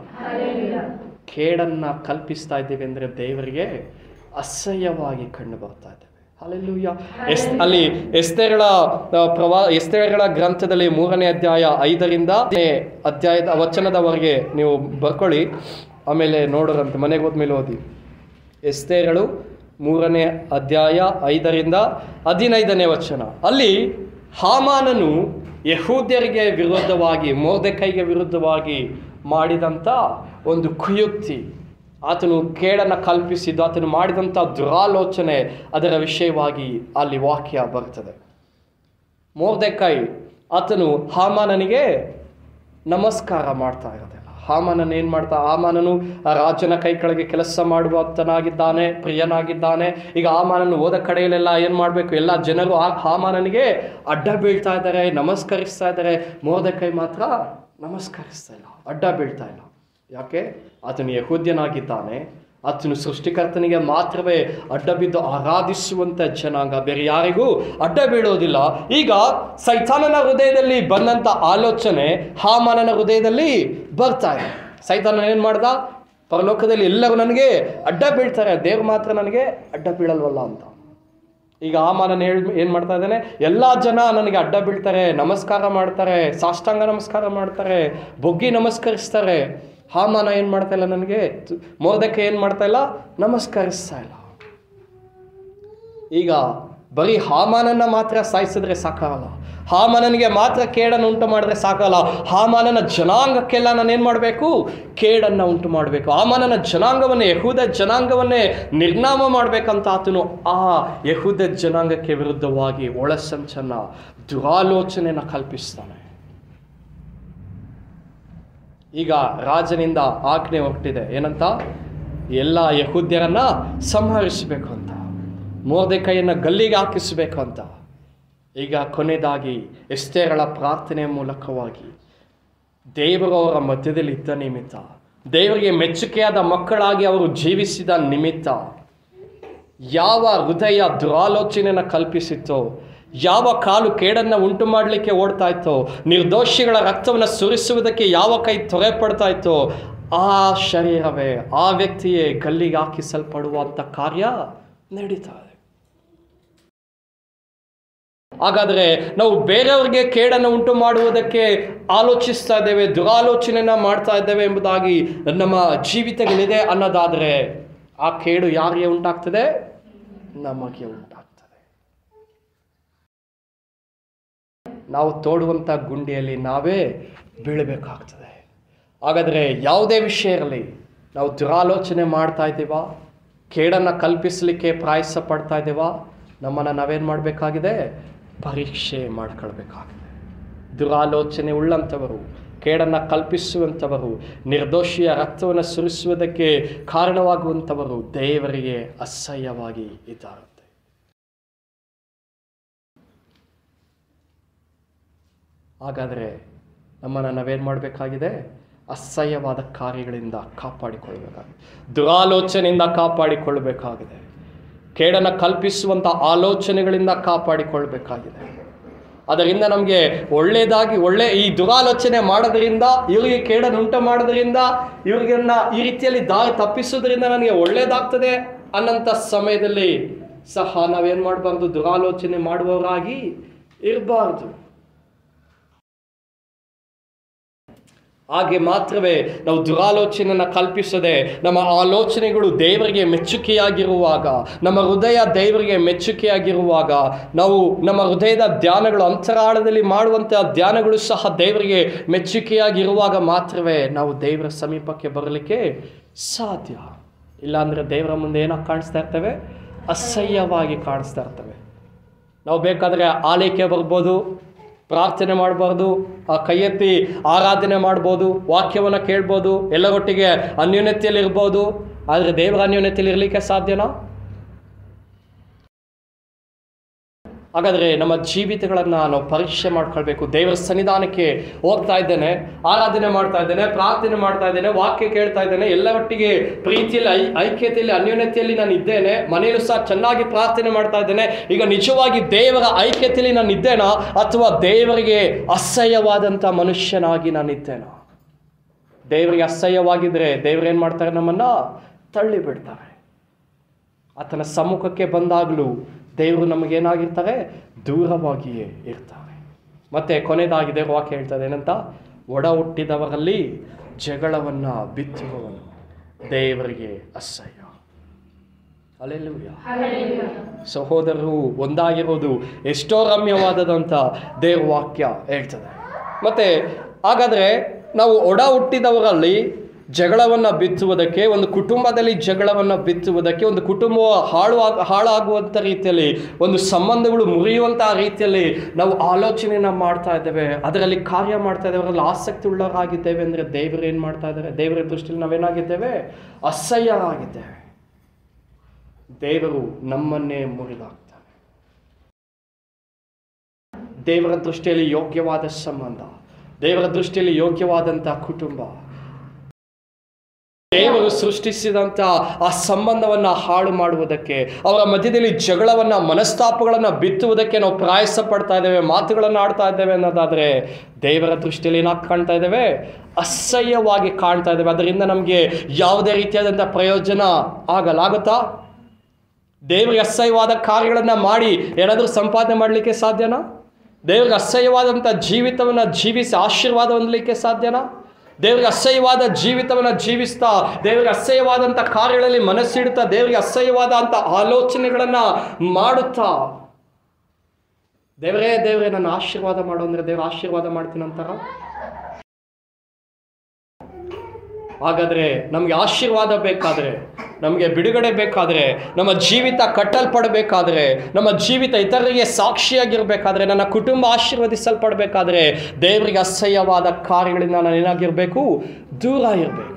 ಕೇಡನ್ನು ಕಲ್ಪಿಸ್ತಾ ಇದ್ದೀವಿ ಅಂದರೆ ದೇವರಿಗೆ ಅಸಹ್ಯವಾಗಿ ಕಂಡು ಬರ್ತಾ ಇದ್ದೇವೆ ಅಲ್ಲೆಲ್ಲೂಯ್ಯ ಎಸ್ ಅಲ್ಲಿ ಎಸ್ತೆಗಳ ಆ, ಪ್ರವಾ ಎಸ್ತೆಗಳ ಗ್ರಂಥದಲ್ಲಿ ಮೂರನೇ ಅಧ್ಯಾಯ ಐದರಿಂದ ನೇ ಅಧ್ಯಾಯದ ವಚನದವರೆಗೆ ನೀವು ಬರ್ಕೊಳ್ಳಿ ಆಮೇಲೆ ನೋಡೋರಂತೆ ಮನೆಗೆ ಹೋದ್ಮೇಲೆ ಓದಿ ಎಸ್ತೇರಳು ಮೂರನೇ ಅಧ್ಯಾಯ ಐದರಿಂದ ಹದಿನೈದನೇ ವಚನ ಅಲ್ಲಿ ಹಾಮಾನನು ಯಹೂದ್ಯರಿಗೆ ವಿರುದ್ಧವಾಗಿ ಮೋರ್ದೆಕೈಗೆ ವಿರುದ್ಧವಾಗಿ ಮಾಡಿದಂಥ ಒಂದು ಕುಯುಕ್ತಿ ಆತನು ಕೇಡನ್ನು ಕಲ್ಪಿಸಿದ್ದು ಆತನು ಮಾಡಿದಂಥ ದುರಾಲೋಚನೆ ಅದರ ವಿಷಯವಾಗಿ ಅಲ್ಲಿ ವಾಕ್ಯ ಬರ್ತದೆ ಮೋರ್ದೆಕೈ ಆತನು ಹಾಮಾನನಿಗೆ ನಮಸ್ಕಾರ ಮಾಡ್ತಾ ಇರೋದಿಲ್ಲ ಹಾಮಾನನ ಏನು ಮಾಡ್ತಾ ಹಾಮಾನನು ಆ ರಾಜನ ಕೈ ಕೆಳಗೆ ಕೆಲಸ ಮಾಡುವತನಾಗಿದ್ದಾನೆ ಪ್ರಿಯನಾಗಿದ್ದಾನೆ ಈಗ ಹಾಮಾನನು ಹೋದ ಕಡೆಯಲ್ಲೆಲ್ಲ ಏನು ಮಾಡಬೇಕು ಎಲ್ಲ ಜನರು ಆ ಹಾಮಾನನಿಗೆ ಅಡ್ಡ ಬೀಳ್ತಾ ಇದ್ದಾರೆ ನಮಸ್ಕರಿಸ್ತಾ ಇದ್ದಾರೆ ಮೋದ ಕೈ ಮಾತ್ರ ನಮಸ್ಕರಿಸ್ತಾ ಇಲ್ಲ ಅಡ್ಡ ಬೀಳ್ತಾ ಇಲ್ಲ ಯಾಕೆ ಆತನು ಯಹೂದ್ಯನಾಗಿದ್ದಾನೆ ಆತನು ಸೃಷ್ಟಿಕರ್ತನಿಗೆ ಮಾತ್ರವೇ ಅಡ್ಡ ಬಿದ್ದು ಆರಾಧಿಸುವಂಥ ಜನಾಂಗ ಬೇರೆ ಯಾರಿಗೂ ಅಡ್ಡ ಬೀಳೋದಿಲ್ಲ ಈಗ ಸೈತಾನನ ಹೃದಯದಲ್ಲಿ ಬಂದಂಥ ಆಲೋಚನೆ ಹಾಮಾನನ ಹೃದಯದಲ್ಲಿ ಬರ್ತಾ ಇದೆ ಸೈತಾನ ಏನು ಮಾಡ್ದ ಪರಲೋಕದಲ್ಲಿ ಎಲ್ಲರೂ ನನಗೆ ಅಡ್ಡ ಬೀಳ್ತಾರೆ ದೇವ್ರು ಮಾತ್ರ ನನಗೆ ಅಡ್ಡ ಬೀಳಲ್ವಲ್ಲ ಅಂತ ಈಗ ಆಮಾನನ ಹೇಳಿ ಏನು ಮಾಡ್ತಾ ಇದ್ದಾನೆ ಎಲ್ಲ ಜನ ನನಗೆ ಅಡ್ಡ ಬೀಳ್ತಾರೆ ನಮಸ್ಕಾರ ಮಾಡ್ತಾರೆ ಸಾಷ್ಟಾಂಗ ನಮಸ್ಕಾರ ಮಾಡ್ತಾರೆ ಬೊಗ್ಗಿ ನಮಸ್ಕರಿಸ್ತಾರೆ ಹಾಮಾನ ಏನು ಮಾಡ್ತಾ ಇಲ್ಲ ನನಗೆ ಮೋದಕ್ಕೆ ಏನು ಮಾಡ್ತಾ ಇಲ್ಲ ನಮಸ್ಕರಿಸ್ತಾ ಇಲ್ಲ ಈಗ ಬರೀ ಹಾಮಾನನ್ನ ಮಾತ್ರ ಸಾಯಿಸಿದ್ರೆ ಸಾಕಾಗಲ್ಲ ಹಾಮಾನನಿಗೆ ಮಾತ್ರ ಕೇಡನ್ನು ಉಂಟು ಮಾಡಿದ್ರೆ ಸಾಕಲ್ಲ ಹಾಮಾನನ ಜನಾಂಗಕ್ಕೆಲ್ಲ ನಾನು ಏನು ಮಾಡಬೇಕು ಕೇಡನ್ನು ಉಂಟು ಮಾಡಬೇಕು ಹಾಮಾನನ ಜನಾಂಗವನ್ನೇ ಯಹೂದ ಜನಾಂಗವನ್ನೇ ನಿರ್ನಾಮ ಮಾಡಬೇಕಂತ ಆತನು ಆ ಯಹೂದ ಜನಾಂಗಕ್ಕೆ ವಿರುದ್ಧವಾಗಿ ಒಳಸಂಚನ್ನ ದುರಾಲೋಚನೆಯನ್ನು ಕಲ್ಪಿಸ್ತಾನೆ ಈಗ ರಾಜನಿಂದ ಆಜ್ಞೆ ಹೊರಟಿದೆ ಏನಂತ ಎಲ್ಲ ಯಹೂದ್ಯರನ್ನ ಸಂಹರಿಸಬೇಕು ಅಂತ ಮೋದೆ ಕೈಯನ್ನು ಗಲ್ಲಿಗೆ ಹಾಕಿಸಬೇಕು ಅಂತ ಈಗ ಕೊನೆಯದಾಗಿ ಎಸ್ತೇಗಳ ಪ್ರಾರ್ಥನೆಯ ಮೂಲಕವಾಗಿ ದೇವರು ಅವರ ಮಧ್ಯದಲ್ಲಿ ಇದ್ದ ನಿಮಿತ್ತ ದೇವರಿಗೆ ಮೆಚ್ಚುಗೆಯಾದ ಮಕ್ಕಳಾಗಿ ಅವರು ಜೀವಿಸಿದ ನಿಮಿತ್ತ ಯಾವ ಹೃದಯ ದುರಾಲೋಚನೆಯನ್ನು ಕಲ್ಪಿಸಿತ್ತೋ ಯಾವ ಕಾಲು ಕೇಡನ್ನು ಉಂಟು ಮಾಡಲಿಕ್ಕೆ ಓಡ್ತಾ ಇತ್ತೋ ನಿರ್ದೋಷಿಗಳ ರಕ್ತವನ್ನು ಸುರಿಸುವುದಕ್ಕೆ ಯಾವ ಕೈ ತೊರೆ ಪಡ್ತಾ ಇತ್ತೋ ಆ ಶರೀರವೇ ಆ ವ್ಯಕ್ತಿಯೇ ಗಲ್ಲಿಗೆ ಹಾಕಿಸಲ್ಪಡುವಂಥ ಕಾರ್ಯ ನಡೀತಾ ಇದೆ ಹಾಗಾದರೆ ನಾವು ಬೇರೆಯವ್ರಿಗೆ ಕೇಡನ್ನು ಉಂಟು ಮಾಡುವುದಕ್ಕೆ ಆಲೋಚಿಸ್ತಾ ಇದ್ದೇವೆ ದುರಾಲೋಚನೆಯನ್ನ ಮಾಡ್ತಾ ಇದ್ದೇವೆ ಎಂಬುದಾಗಿ ನಮ್ಮ ಜೀವಿತಗಳಿದೆ ಅನ್ನೋದಾದರೆ ಆ ಕೇಡು ಯಾರಿಗೆ ಉಂಟಾಗ್ತದೆ ನಮಗೆ ಉಂಟಾಗ್ತದೆ ನಾವು ತೋಡುವಂಥ ಗುಂಡಿಯಲ್ಲಿ ನಾವೇ ಬೀಳಬೇಕಾಗ್ತದೆ ಹಾಗಾದರೆ ಯಾವುದೇ ವಿಷಯ ಇರಲಿ ನಾವು ದುರಾಲೋಚನೆ ಮಾಡ್ತಾ ಇದ್ದೀವಾ ಕೇಡನ್ನು ಕಲ್ಪಿಸಲಿಕ್ಕೆ ಪ್ರಾಯಸ ಪಡ್ತಾ ಇದ್ದೀವಾ ನಮ್ಮನ್ನು ನಾವೇನು ಮಾಡಬೇಕಾಗಿದೆ ಪರೀಕ್ಷೆ ಮಾಡ್ಕೊಳ್ಬೇಕಾಗಿದೆ ದುರಾಲೋಚನೆ ಉಳ್ಳಂಥವರು ಕೇಡನ್ನು ಕಲ್ಪಿಸುವಂಥವರು ನಿರ್ದೋಷಿಯ ರಕ್ತವನ್ನು ಸುರಿಸುವುದಕ್ಕೆ ಕಾರಣವಾಗುವಂಥವರು ದೇವರಿಗೆ ಅಸಹ್ಯವಾಗಿ ಇದ್ದಾರಂತೆ ಹಾಗಾದರೆ ನಮ್ಮನ್ನು ನಾವೇನು ಮಾಡಬೇಕಾಗಿದೆ ಅಸಹ್ಯವಾದ ಕಾರ್ಯಗಳಿಂದ ಕಾಪಾಡಿಕೊಳ್ಳಬೇಕಾಗಿದೆ ದುರಾಲೋಚನೆಯಿಂದ ಕಾಪಾಡಿಕೊಳ್ಳಬೇಕಾಗಿದೆ ಕೇಡನ್ನು ಕಲ್ಪಿಸುವಂಥ ಆಲೋಚನೆಗಳಿಂದ ಕಾಪಾಡಿಕೊಳ್ಬೇಕಾಗಿದೆ ಅದರಿಂದ ನಮಗೆ ಒಳ್ಳೆಯದಾಗಿ ಒಳ್ಳೆ ಈ ದುರಾಲೋಚನೆ ಮಾಡೋದ್ರಿಂದ ಇವರಿಗೆ ಕೇಡನ್ನು ಉಂಟು ಮಾಡೋದ್ರಿಂದ ಇವ್ರಿಗನ್ನ ಈ ರೀತಿಯಲ್ಲಿ ದಾರಿ ತಪ್ಪಿಸೋದ್ರಿಂದ ನನಗೆ ಒಳ್ಳೆಯದಾಗ್ತದೆ ಅನ್ನೋಂಥ ಸಮಯದಲ್ಲಿ ಸಹ ನಾವೇನು ಮಾಡಬಾರ್ದು ದುರಾಲೋಚನೆ ಮಾಡುವವರಾಗಿ ಇರಬಾರ್ದು ಹಾಗೆ ಮಾತ್ರವೇ ನಾವು ದುರಾಲೋಚನೆಯನ್ನು ಕಲ್ಪಿಸದೆ ನಮ್ಮ ಆಲೋಚನೆಗಳು ದೇವರಿಗೆ ಮೆಚ್ಚುಗೆಯಾಗಿರುವಾಗ ನಮ್ಮ ಹೃದಯ ದೇವರಿಗೆ ಮೆಚ್ಚುಗೆಯಾಗಿರುವಾಗ ನಾವು ನಮ್ಮ ಹೃದಯದ ಧ್ಯಾನಗಳು ಅಂತರಾಳದಲ್ಲಿ ಮಾಡುವಂಥ ಧ್ಯಾನಗಳು ಸಹ ದೇವರಿಗೆ ಮೆಚ್ಚುಗೆಯಾಗಿರುವಾಗ ಮಾತ್ರವೇ ನಾವು ದೇವರ ಸಮೀಪಕ್ಕೆ ಬರಲಿಕ್ಕೆ ಸಾಧ್ಯ ಇಲ್ಲಾಂದರೆ ದೇವರ ಮುಂದೆ ಏನಾಗಿ ಕಾಣಿಸ್ತಾ ಇರ್ತವೆ ಅಸಹ್ಯವಾಗಿ ಕಾಣಿಸ್ತಾ ಇರ್ತವೆ ನಾವು ಬೇಕಾದರೆ ಆಲೈಕೆ ಬರ್ಬೋದು ಪ್ರಾರ್ಥನೆ ಮಾಡಬಾರ್ದು ಆ ಕೈ ಎತ್ತಿ ಆರಾಧನೆ ಮಾಡ್ಬೋದು ವಾಕ್ಯವನ್ನು ಕೇಳ್ಬೋದು ಎಲ್ಲರೊಟ್ಟಿಗೆ ಅನ್ಯೋನ್ಯತೆಯಲ್ಲಿ ಇರ್ಬೋದು ಆದರೆ ದೇವರ ಅನ್ಯೋನ್ಯತೆಯಲ್ಲಿ ಇರಲಿಕ್ಕೆ ಸಾಧ್ಯನಾ ಹಾಗಾದರೆ ನಮ್ಮ ಜೀವಿತಗಳನ್ನು ನಾವು ಪರೀಕ್ಷೆ ಮಾಡ್ಕೊಳ್ಬೇಕು ದೇವರ ಸನ್ನಿಧಾನಕ್ಕೆ ಹೋಗ್ತಾ ಇದ್ದೇನೆ ಆರಾಧನೆ ಮಾಡ್ತಾ ಇದ್ದೇನೆ ಪ್ರಾರ್ಥನೆ ಮಾಡ್ತಾ ಇದ್ದೇನೆ ವಾಕ್ಯ ಕೇಳ್ತಾ ಇದ್ದೇನೆ ಎಲ್ಲರೊಟ್ಟಿಗೆ ಪ್ರೀತಿಯಲ್ಲಿ ಐ ಐಕ್ಯತೆಯಲ್ಲಿ ಅನ್ಯೋನ್ಯತೆಯಲ್ಲಿ ನಾನು ಇದ್ದೇನೆ ಮನೆಯಲ್ಲೂ ಸಹ ಚೆನ್ನಾಗಿ ಪ್ರಾರ್ಥನೆ ಮಾಡ್ತಾ ಇದ್ದೇನೆ ಈಗ ನಿಜವಾಗಿ ದೇವರ ಐಕ್ಯತೆಯಲ್ಲಿ ನಾನು ಇದ್ದೇನಾ ಅಥವಾ ದೇವರಿಗೆ ಅಸಹ್ಯವಾದಂಥ ಮನುಷ್ಯನಾಗಿ ನಾನು ಇದ್ದೇನಾ ದೇವರಿಗೆ ಅಸಹ್ಯವಾಗಿದ್ದರೆ ದೇವರೇನು ಮಾಡ್ತಾರೆ ನಮ್ಮನ್ನು ತಳ್ಳಿ ಬಿಡ್ತಾರೆ ಆತನ ಸಮ್ಮುಖಕ್ಕೆ ಬಂದಾಗಲೂ ದೇವರು ನಮಗೇನಾಗಿರ್ತಾರೆ ದೂರವಾಗಿಯೇ ಇರ್ತಾರೆ ಮತ್ತೆ ಕೊನೆಯದಾಗಿದೆ ವಾಕ್ಯ ಹೇಳ್ತದೆ ಏನಂತ ಒಡ ಹುಟ್ಟಿದವರಲ್ಲಿ ಜಗಳವನ್ನು ಬಿತ್ತುವವನು ದೇವರಿಗೆ ಅಸಹ್ಯ ಅಲ್ಲೆಲ್ಲೂಯ್ಯ ಸಹೋದರರು ಒಂದಾಗಿರೋದು ಎಷ್ಟೋ ರಮ್ಯವಾದದಂಥ ದೇವ್ರ ವಾಕ್ಯ ಹೇಳ್ತದೆ ಮತ್ತೆ ಹಾಗಾದರೆ ನಾವು ಒಡ ಹುಟ್ಟಿದವರಲ್ಲಿ ಜಗಳವನ್ನು ಬಿತ್ತುವುದಕ್ಕೆ ಒಂದು ಕುಟುಂಬದಲ್ಲಿ ಜಗಳವನ್ನು ಬಿತ್ತುವುದಕ್ಕೆ ಒಂದು ಕುಟುಂಬ ಹಾಳು ಹಾಳಾಗುವಂಥ ರೀತಿಯಲ್ಲಿ ಒಂದು ಸಂಬಂಧಗಳು ಮುರಿಯುವಂಥ ರೀತಿಯಲ್ಲಿ ನಾವು ಆಲೋಚನೆಯನ್ನು ಮಾಡ್ತಾ ಇದ್ದೇವೆ ಅದರಲ್ಲಿ ಕಾರ್ಯ ಮಾಡ್ತಾ ಇದ್ದೇವೆ ಅದರಲ್ಲಿ ಆಸಕ್ತಿ ಉಳ್ಳವರಾಗಿದ್ದೇವೆ ಅಂದರೆ ದೇವರು ಏನು ಮಾಡ್ತಾ ಇದ್ದಾರೆ ದೇವರ ದೃಷ್ಟಿಯಲ್ಲಿ ನಾವೇನಾಗಿದ್ದೇವೆ ಅಸಹ್ಯರಾಗಿದ್ದೇವೆ ದೇವರು ನಮ್ಮನ್ನೇ ಮುರಿದಾಗ್ತಾನೆ ದೇವರ ದೃಷ್ಟಿಯಲ್ಲಿ ಯೋಗ್ಯವಾದ ಸಂಬಂಧ ದೇವರ ದೃಷ್ಟಿಯಲ್ಲಿ ಯೋಗ್ಯವಾದಂಥ ಕುಟುಂಬ ದೇವರು ಸೃಷ್ಟಿಸಿದಂಥ ಆ ಸಂಬಂಧವನ್ನ ಹಾಳು ಮಾಡುವುದಕ್ಕೆ ಅವರ ಮಧ್ಯದಲ್ಲಿ ಜಗಳವನ್ನ ಮನಸ್ತಾಪಗಳನ್ನ ಬಿತ್ತುವುದಕ್ಕೆ ನಾವು ಪ್ರಯಾಸ ಪಡ್ತಾ ಇದ್ದೇವೆ ಮಾತುಗಳನ್ನು ಆಡ್ತಾ ಇದ್ದೇವೆ ಅನ್ನೋದಾದ್ರೆ ದೇವರ ದೃಷ್ಟಿಯಲ್ಲಿ ಏನಾಗಿ ಕಾಣ್ತಾ ಇದ್ದೇವೆ ಅಸಹ್ಯವಾಗಿ ಕಾಣ್ತಾ ಇದ್ದೇವೆ ಅದರಿಂದ ನಮಗೆ ಯಾವುದೇ ರೀತಿಯಾದಂಥ ಪ್ರಯೋಜನ ಆಗಲ್ಲ ಆಗುತ್ತಾ ದೇವರಿಗೆ ಅಸಹ್ಯವಾದ ಕಾರ್ಯಗಳನ್ನು ಮಾಡಿ ಏನಾದರೂ ಸಂಪಾದನೆ ಮಾಡಲಿಕ್ಕೆ ಸಾಧ್ಯನಾ ದೇವರಿಗೆ ಅಸಹ್ಯವಾದಂಥ ಜೀವಿತವನ್ನು ಜೀವಿಸಿ ಆಶೀರ್ವಾದ ಹೊಂದಲಿಕ್ಕೆ ಸಾಧ್ಯನಾ ದೇವರಿಗೆ ಅಸಹ್ಯವಾದ ಜೀವಿತವನ್ನು ಜೀವಿಸ್ತಾ ದೇವರಿಗೆ ಅಸಹ್ಯವಾದಂಥ ಕಾರ್ಯಗಳಲ್ಲಿ ಮನಸ್ಸಿಡುತ್ತಾ ದೇವರಿಗೆ ಅಸಹ್ಯವಾದ ಅಂತ ಆಲೋಚನೆಗಳನ್ನು ಮಾಡುತ್ತಾ ದೇವರೇ ದೇವರೇ ನನ್ನ ಆಶೀರ್ವಾದ ಮಾಡು ಅಂದರೆ ದೇವರ ಆಶೀರ್ವಾದ ಮಾಡ್ತೀನಿ ಅಂತಾರ ಹಾಗಾದರೆ ನಮಗೆ ಆಶೀರ್ವಾದ ಬೇಕಾದರೆ ನಮಗೆ ಬಿಡುಗಡೆ ಬೇಕಾದರೆ ನಮ್ಮ ಜೀವಿತ ಕಟ್ಟಲ್ಪಡಬೇಕಾದ್ರೆ ನಮ್ಮ ಜೀವಿತ ಇತರರಿಗೆ ಸಾಕ್ಷಿಯಾಗಿರಬೇಕಾದ್ರೆ ನನ್ನ ಕುಟುಂಬ ಆಶೀರ್ವದಿಸಲ್ಪಡಬೇಕಾದ್ರೆ ದೇವರಿಗೆ ಅಸಹ್ಯವಾದ ಕಾರ್ಯಗಳಿಂದ ನಾನು ಏನಾಗಿರಬೇಕು ದೂರ ಇರಬೇಕು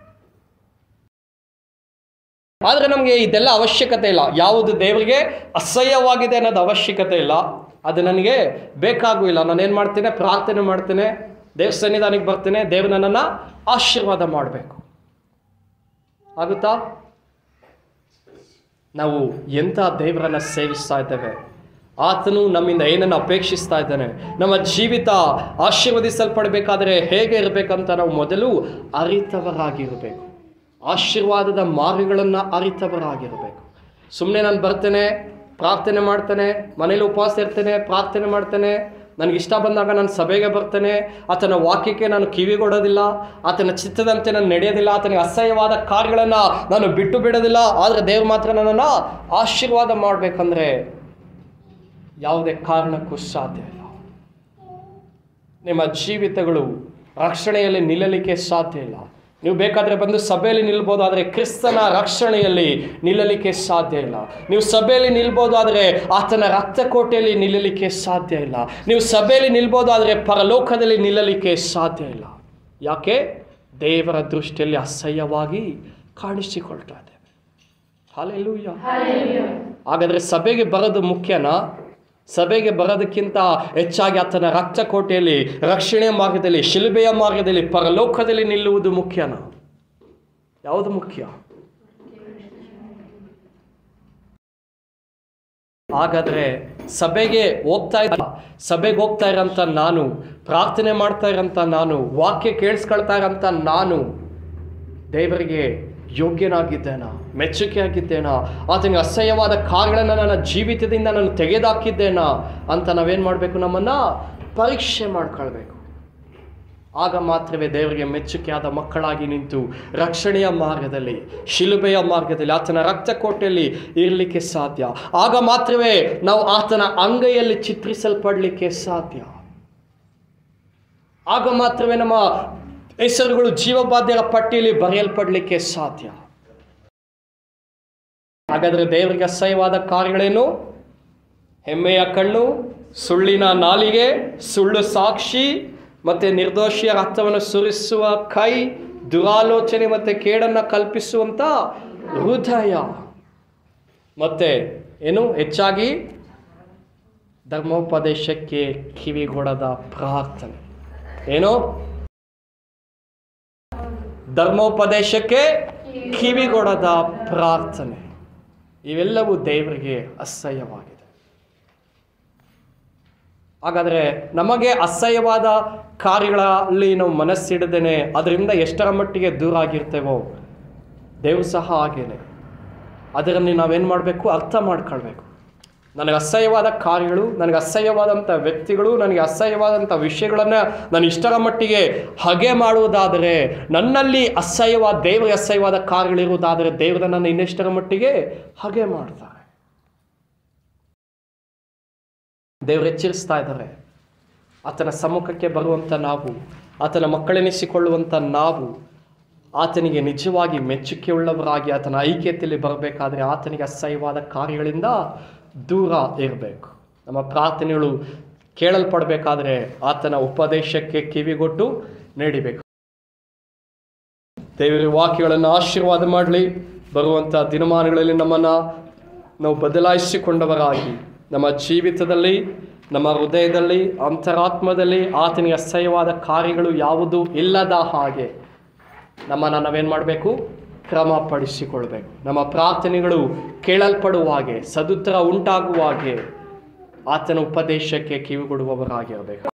ಆದರೆ ನಮಗೆ ಇದೆಲ್ಲ ಅವಶ್ಯಕತೆ ಇಲ್ಲ ಯಾವುದು ದೇವರಿಗೆ ಅಸಹ್ಯವಾಗಿದೆ ಅನ್ನೋದು ಅವಶ್ಯಕತೆ ಇಲ್ಲ ಅದು ನನಗೆ ಬೇಕಾಗೂ ಇಲ್ಲ ನಾನೇನು ಮಾಡ್ತೇನೆ ಪ್ರಾರ್ಥನೆ ಮಾಡ್ತೇನೆ ದೇವ್ರ ಸನ್ನಿಧಾನಕ್ಕೆ ಬರ್ತೇನೆ ದೇವ್ರು ನನ್ನನ್ನು ಆಶೀರ್ವಾದ ಮಾಡಬೇಕು ಆಗುತ್ತಾ ನಾವು ಎಂಥ ದೇವರನ್ನು ಸೇವಿಸ್ತಾ ಇದ್ದೇವೆ ಆತನು ನಮ್ಮಿಂದ ಏನನ್ನು ಅಪೇಕ್ಷಿಸ್ತಾ ಇದ್ದಾನೆ ನಮ್ಮ ಜೀವಿತ ಆಶೀರ್ವದಿಸಲ್ಪಡಬೇಕಾದ್ರೆ ಹೇಗೆ ಇರಬೇಕಂತ ನಾವು ಮೊದಲು ಅರಿತವರಾಗಿರಬೇಕು ಆಶೀರ್ವಾದದ ಮಾರ್ಗಗಳನ್ನು ಅರಿತವರಾಗಿರಬೇಕು ಸುಮ್ಮನೆ ನಾನು ಬರ್ತೇನೆ ಪ್ರಾರ್ಥನೆ ಮಾಡ್ತಾನೆ ಮನೇಲಿ ಉಪವಾಸ ಇರ್ತೇನೆ ಪ್ರಾರ್ಥನೆ ಮಾಡ್ತಾನೆ ನನಗೆ ಇಷ್ಟ ಬಂದಾಗ ನಾನು ಸಭೆಗೆ ಬರ್ತೇನೆ ಆತನ ವಾಕ್ಯಕ್ಕೆ ನಾನು ಕಿವಿಗೊಡೋದಿಲ್ಲ ಆತನ ಚಿತ್ತದಂತೆ ನಾನು ನಡೆಯೋದಿಲ್ಲ ಆತನಿಗೆ ಅಸಹ್ಯವಾದ ಕಾರ್ಯಗಳನ್ನು ನಾನು ಬಿಟ್ಟು ಬಿಡೋದಿಲ್ಲ ಆದರೆ ದೇವ್ರು ಮಾತ್ರ ನನ್ನನ್ನು ಆಶೀರ್ವಾದ ಮಾಡಬೇಕಂದ್ರೆ ಯಾವುದೇ ಕಾರಣಕ್ಕೂ ಸಾಧ್ಯ ಇಲ್ಲ ನಿಮ್ಮ ಜೀವಿತಗಳು ರಕ್ಷಣೆಯಲ್ಲಿ ನಿಲ್ಲಲಿಕ್ಕೆ ಸಾಧ್ಯ ಇಲ್ಲ ನೀವು ಬೇಕಾದರೆ ಬಂದು ಸಭೆಯಲ್ಲಿ ನಿಲ್ಬೋದು ಆದರೆ ಕ್ರಿಸ್ತನ ರಕ್ಷಣೆಯಲ್ಲಿ ನಿಲ್ಲಲಿಕ್ಕೆ ಸಾಧ್ಯ ಇಲ್ಲ ನೀವು ಸಭೆಯಲ್ಲಿ ನಿಲ್ಬೋದು ಆದರೆ ಆತನ ರಕ್ತಕೋಟೆಯಲ್ಲಿ ನಿಲ್ಲಲಿಕ್ಕೆ ಸಾಧ್ಯ ಇಲ್ಲ ನೀವು ಸಭೆಯಲ್ಲಿ ನಿಲ್ಬೋದು ಆದರೆ ಪರಲೋಕದಲ್ಲಿ ನಿಲ್ಲಲಿಕ್ಕೆ ಸಾಧ್ಯ ಇಲ್ಲ ಯಾಕೆ ದೇವರ ದೃಷ್ಟಿಯಲ್ಲಿ ಅಸಹ್ಯವಾಗಿ ಕಾಣಿಸಿಕೊಳ್ತಾ ಇದ್ದೇವೆ ಹಾಲೆಲ್ಲೂಯ್ಯ ಹಾಗಾದರೆ ಸಭೆಗೆ ಬರೋದು ಮುಖ್ಯನಾ ಸಭೆಗೆ ಬರೋದಕ್ಕಿಂತ ಹೆಚ್ಚಾಗಿ ಆತನ ರಕ್ತಕೋಟೆಯಲ್ಲಿ ರಕ್ಷಣೆ ಮಾರ್ಗದಲ್ಲಿ ಶಿಲುಬೆಯ ಮಾರ್ಗದಲ್ಲಿ ಪರಲೋಕದಲ್ಲಿ ನಿಲ್ಲುವುದು ಮುಖ್ಯನಾ ಯಾವುದು ಮುಖ್ಯ ಹಾಗಾದರೆ ಸಭೆಗೆ ಹೋಗ್ತಾ ಇದ್ದ ಸಭೆಗೆ ಹೋಗ್ತಾ ಇರೋಂಥ ನಾನು ಪ್ರಾರ್ಥನೆ ಮಾಡ್ತಾ ಇರೋಂಥ ನಾನು ವಾಕ್ಯ ಕೇಳಿಸ್ಕೊಳ್ತಾ ಇರೋಂಥ ನಾನು ದೇವರಿಗೆ ಯೋಗ್ಯನಾಗಿದ್ದೇನಾ ಮೆಚ್ಚುಗೆ ಆಗಿದ್ದೇನಾ ಆತನಿಗೆ ಅಸಹ್ಯವಾದ ಕಾರ್ಯಗಳನ್ನು ನನ್ನ ಜೀವಿತದಿಂದ ನಾನು ತೆಗೆದಾಕಿದ್ದೇನಾ ಅಂತ ನಾವೇನು ಮಾಡಬೇಕು ನಮ್ಮನ್ನು ಪರೀಕ್ಷೆ ಮಾಡ್ಕೊಳ್ಬೇಕು ಆಗ ಮಾತ್ರವೇ ದೇವರಿಗೆ ಮೆಚ್ಚುಗೆಯಾದ ಮಕ್ಕಳಾಗಿ ನಿಂತು ರಕ್ಷಣೆಯ ಮಾರ್ಗದಲ್ಲಿ ಶಿಲುಬೆಯ ಮಾರ್ಗದಲ್ಲಿ ಆತನ ರಕ್ತಕೋಟೆಯಲ್ಲಿ ಇರಲಿಕ್ಕೆ ಸಾಧ್ಯ ಆಗ ಮಾತ್ರವೇ ನಾವು ಆತನ ಅಂಗೈಯಲ್ಲಿ ಚಿತ್ರಿಸಲ್ಪಡಲಿಕ್ಕೆ ಸಾಧ್ಯ ಆಗ ಮಾತ್ರವೇ ನಮ್ಮ ಹೆಸರುಗಳು ಜೀವಬಾಧ್ಯರ ಪಟ್ಟಿಯಲ್ಲಿ ಬರೆಯಲ್ಪಡಲಿಕ್ಕೆ ಸಾಧ್ಯ ಹಾಗಾದರೆ ದೇವರಿಗೆ ಅಸಹ್ಯವಾದ ಕಾರ್ಯಗಳೇನು ಹೆಮ್ಮೆಯ ಕಣ್ಣು ಸುಳ್ಳಿನ ನಾಲಿಗೆ ಸುಳ್ಳು ಸಾಕ್ಷಿ ಮತ್ತು ನಿರ್ದೋಷಿಯ ರಕ್ತವನ್ನು ಸುರಿಸುವ ಕೈ ದುರಾಲೋಚನೆ ಮತ್ತು ಕೇಡನ್ನು ಕಲ್ಪಿಸುವಂಥ ಹೃದಯ ಮತ್ತೆ ಏನು ಹೆಚ್ಚಾಗಿ ಧರ್ಮೋಪದೇಶಕ್ಕೆ ಕಿವಿಗೊಡದ ಪ್ರಾರ್ಥನೆ ಏನು ಧರ್ಮೋಪದೇಶಕ್ಕೆ ಕಿವಿಗೊಡದ ಪ್ರಾರ್ಥನೆ ಇವೆಲ್ಲವೂ ದೇವರಿಗೆ ಅಸಹ್ಯವಾಗಿದೆ ಹಾಗಾದರೆ ನಮಗೆ ಅಸಹ್ಯವಾದ ಕಾರ್ಯಗಳಲ್ಲಿ ನಾವು ಮನಸ್ಸಿಡದೇನೆ ಅದರಿಂದ ಎಷ್ಟರ ಮಟ್ಟಿಗೆ ದೂರ ಆಗಿರ್ತೇವೋ ದೇವರು ಸಹ ಹಾಗೇನೆ ಅದರಲ್ಲಿ ನಾವೇನು ಮಾಡಬೇಕು ಅರ್ಥ ಮಾಡ್ಕೊಳ್ಬೇಕು ನನಗೆ ಅಸಹ್ಯವಾದ ಕಾರ್ಯಗಳು ನನಗೆ ಅಸಹ್ಯವಾದಂಥ ವ್ಯಕ್ತಿಗಳು ನನಗೆ ಅಸಹ್ಯವಾದಂಥ ವಿಷಯಗಳನ್ನು ನಾನು ಇಷ್ಟರ ಮಟ್ಟಿಗೆ ಹಗೆ ಮಾಡುವುದಾದರೆ ನನ್ನಲ್ಲಿ ಅಸಹ್ಯವಾದ ದೇವರಿಗೆ ಅಸಹ್ಯವಾದ ಕಾರ್ಯಗಳಿರುವುದಾದರೆ ದೇವರು ನನ್ನ ಇನ್ನೆಷ್ಟರ ಮಟ್ಟಿಗೆ ಹಗೆ ಮಾಡ್ತಾರೆ ದೇವರು ಎಚ್ಚರಿಸ್ತಾ ಇದ್ದಾರೆ ಆತನ ಸಮ್ಮುಖಕ್ಕೆ ಬರುವಂಥ ನಾವು ಆತನ ಮಕ್ಕಳೆನಿಸಿಕೊಳ್ಳುವಂಥ ನಾವು ಆತನಿಗೆ ನಿಜವಾಗಿ ಮೆಚ್ಚುಗೆ ಉಳ್ಳವರಾಗಿ ಆತನ ಐಕ್ಯತೆಯಲ್ಲಿ ಬರಬೇಕಾದ್ರೆ ಆತನಿಗೆ ಅಸಹ್ಯವಾದ ಕಾರ್ಯಗಳಿಂದ ದೂರ ಇರಬೇಕು ನಮ್ಮ ಪ್ರಾರ್ಥನೆಗಳು ಕೇಳಲ್ಪಡಬೇಕಾದ್ರೆ ಆತನ ಉಪದೇಶಕ್ಕೆ ಕಿವಿಗೊಟ್ಟು ನೀಡಬೇಕು ದೇವರ ವಾಕ್ಯಗಳನ್ನು ಆಶೀರ್ವಾದ ಮಾಡಲಿ ಬರುವಂಥ ದಿನಮಾನಗಳಲ್ಲಿ ನಮ್ಮನ್ನು ನಾವು ಬದಲಾಯಿಸಿಕೊಂಡವರಾಗಿ ನಮ್ಮ ಜೀವಿತದಲ್ಲಿ ನಮ್ಮ ಹೃದಯದಲ್ಲಿ ಅಂತರಾತ್ಮದಲ್ಲಿ ಆತನಿಗೆ ಅಸಹ್ಯವಾದ ಕಾರ್ಯಗಳು ಯಾವುದು ಇಲ್ಲದ ಹಾಗೆ ನಮ್ಮನ್ನು ನಾವೇನು ಮಾಡಬೇಕು ಕ್ರಮಪಡಿಸಿಕೊಳ್ಬೇಕು ನಮ್ಮ ಪ್ರಾರ್ಥನೆಗಳು ಕೇಳಲ್ಪಡುವ ಹಾಗೆ ಸದುತ್ತರ ಉಂಟಾಗುವ ಹಾಗೆ ಆತನ ಉಪದೇಶಕ್ಕೆ ಕಿವಿಗೊಡುವವರಾಗಿರಬೇಕು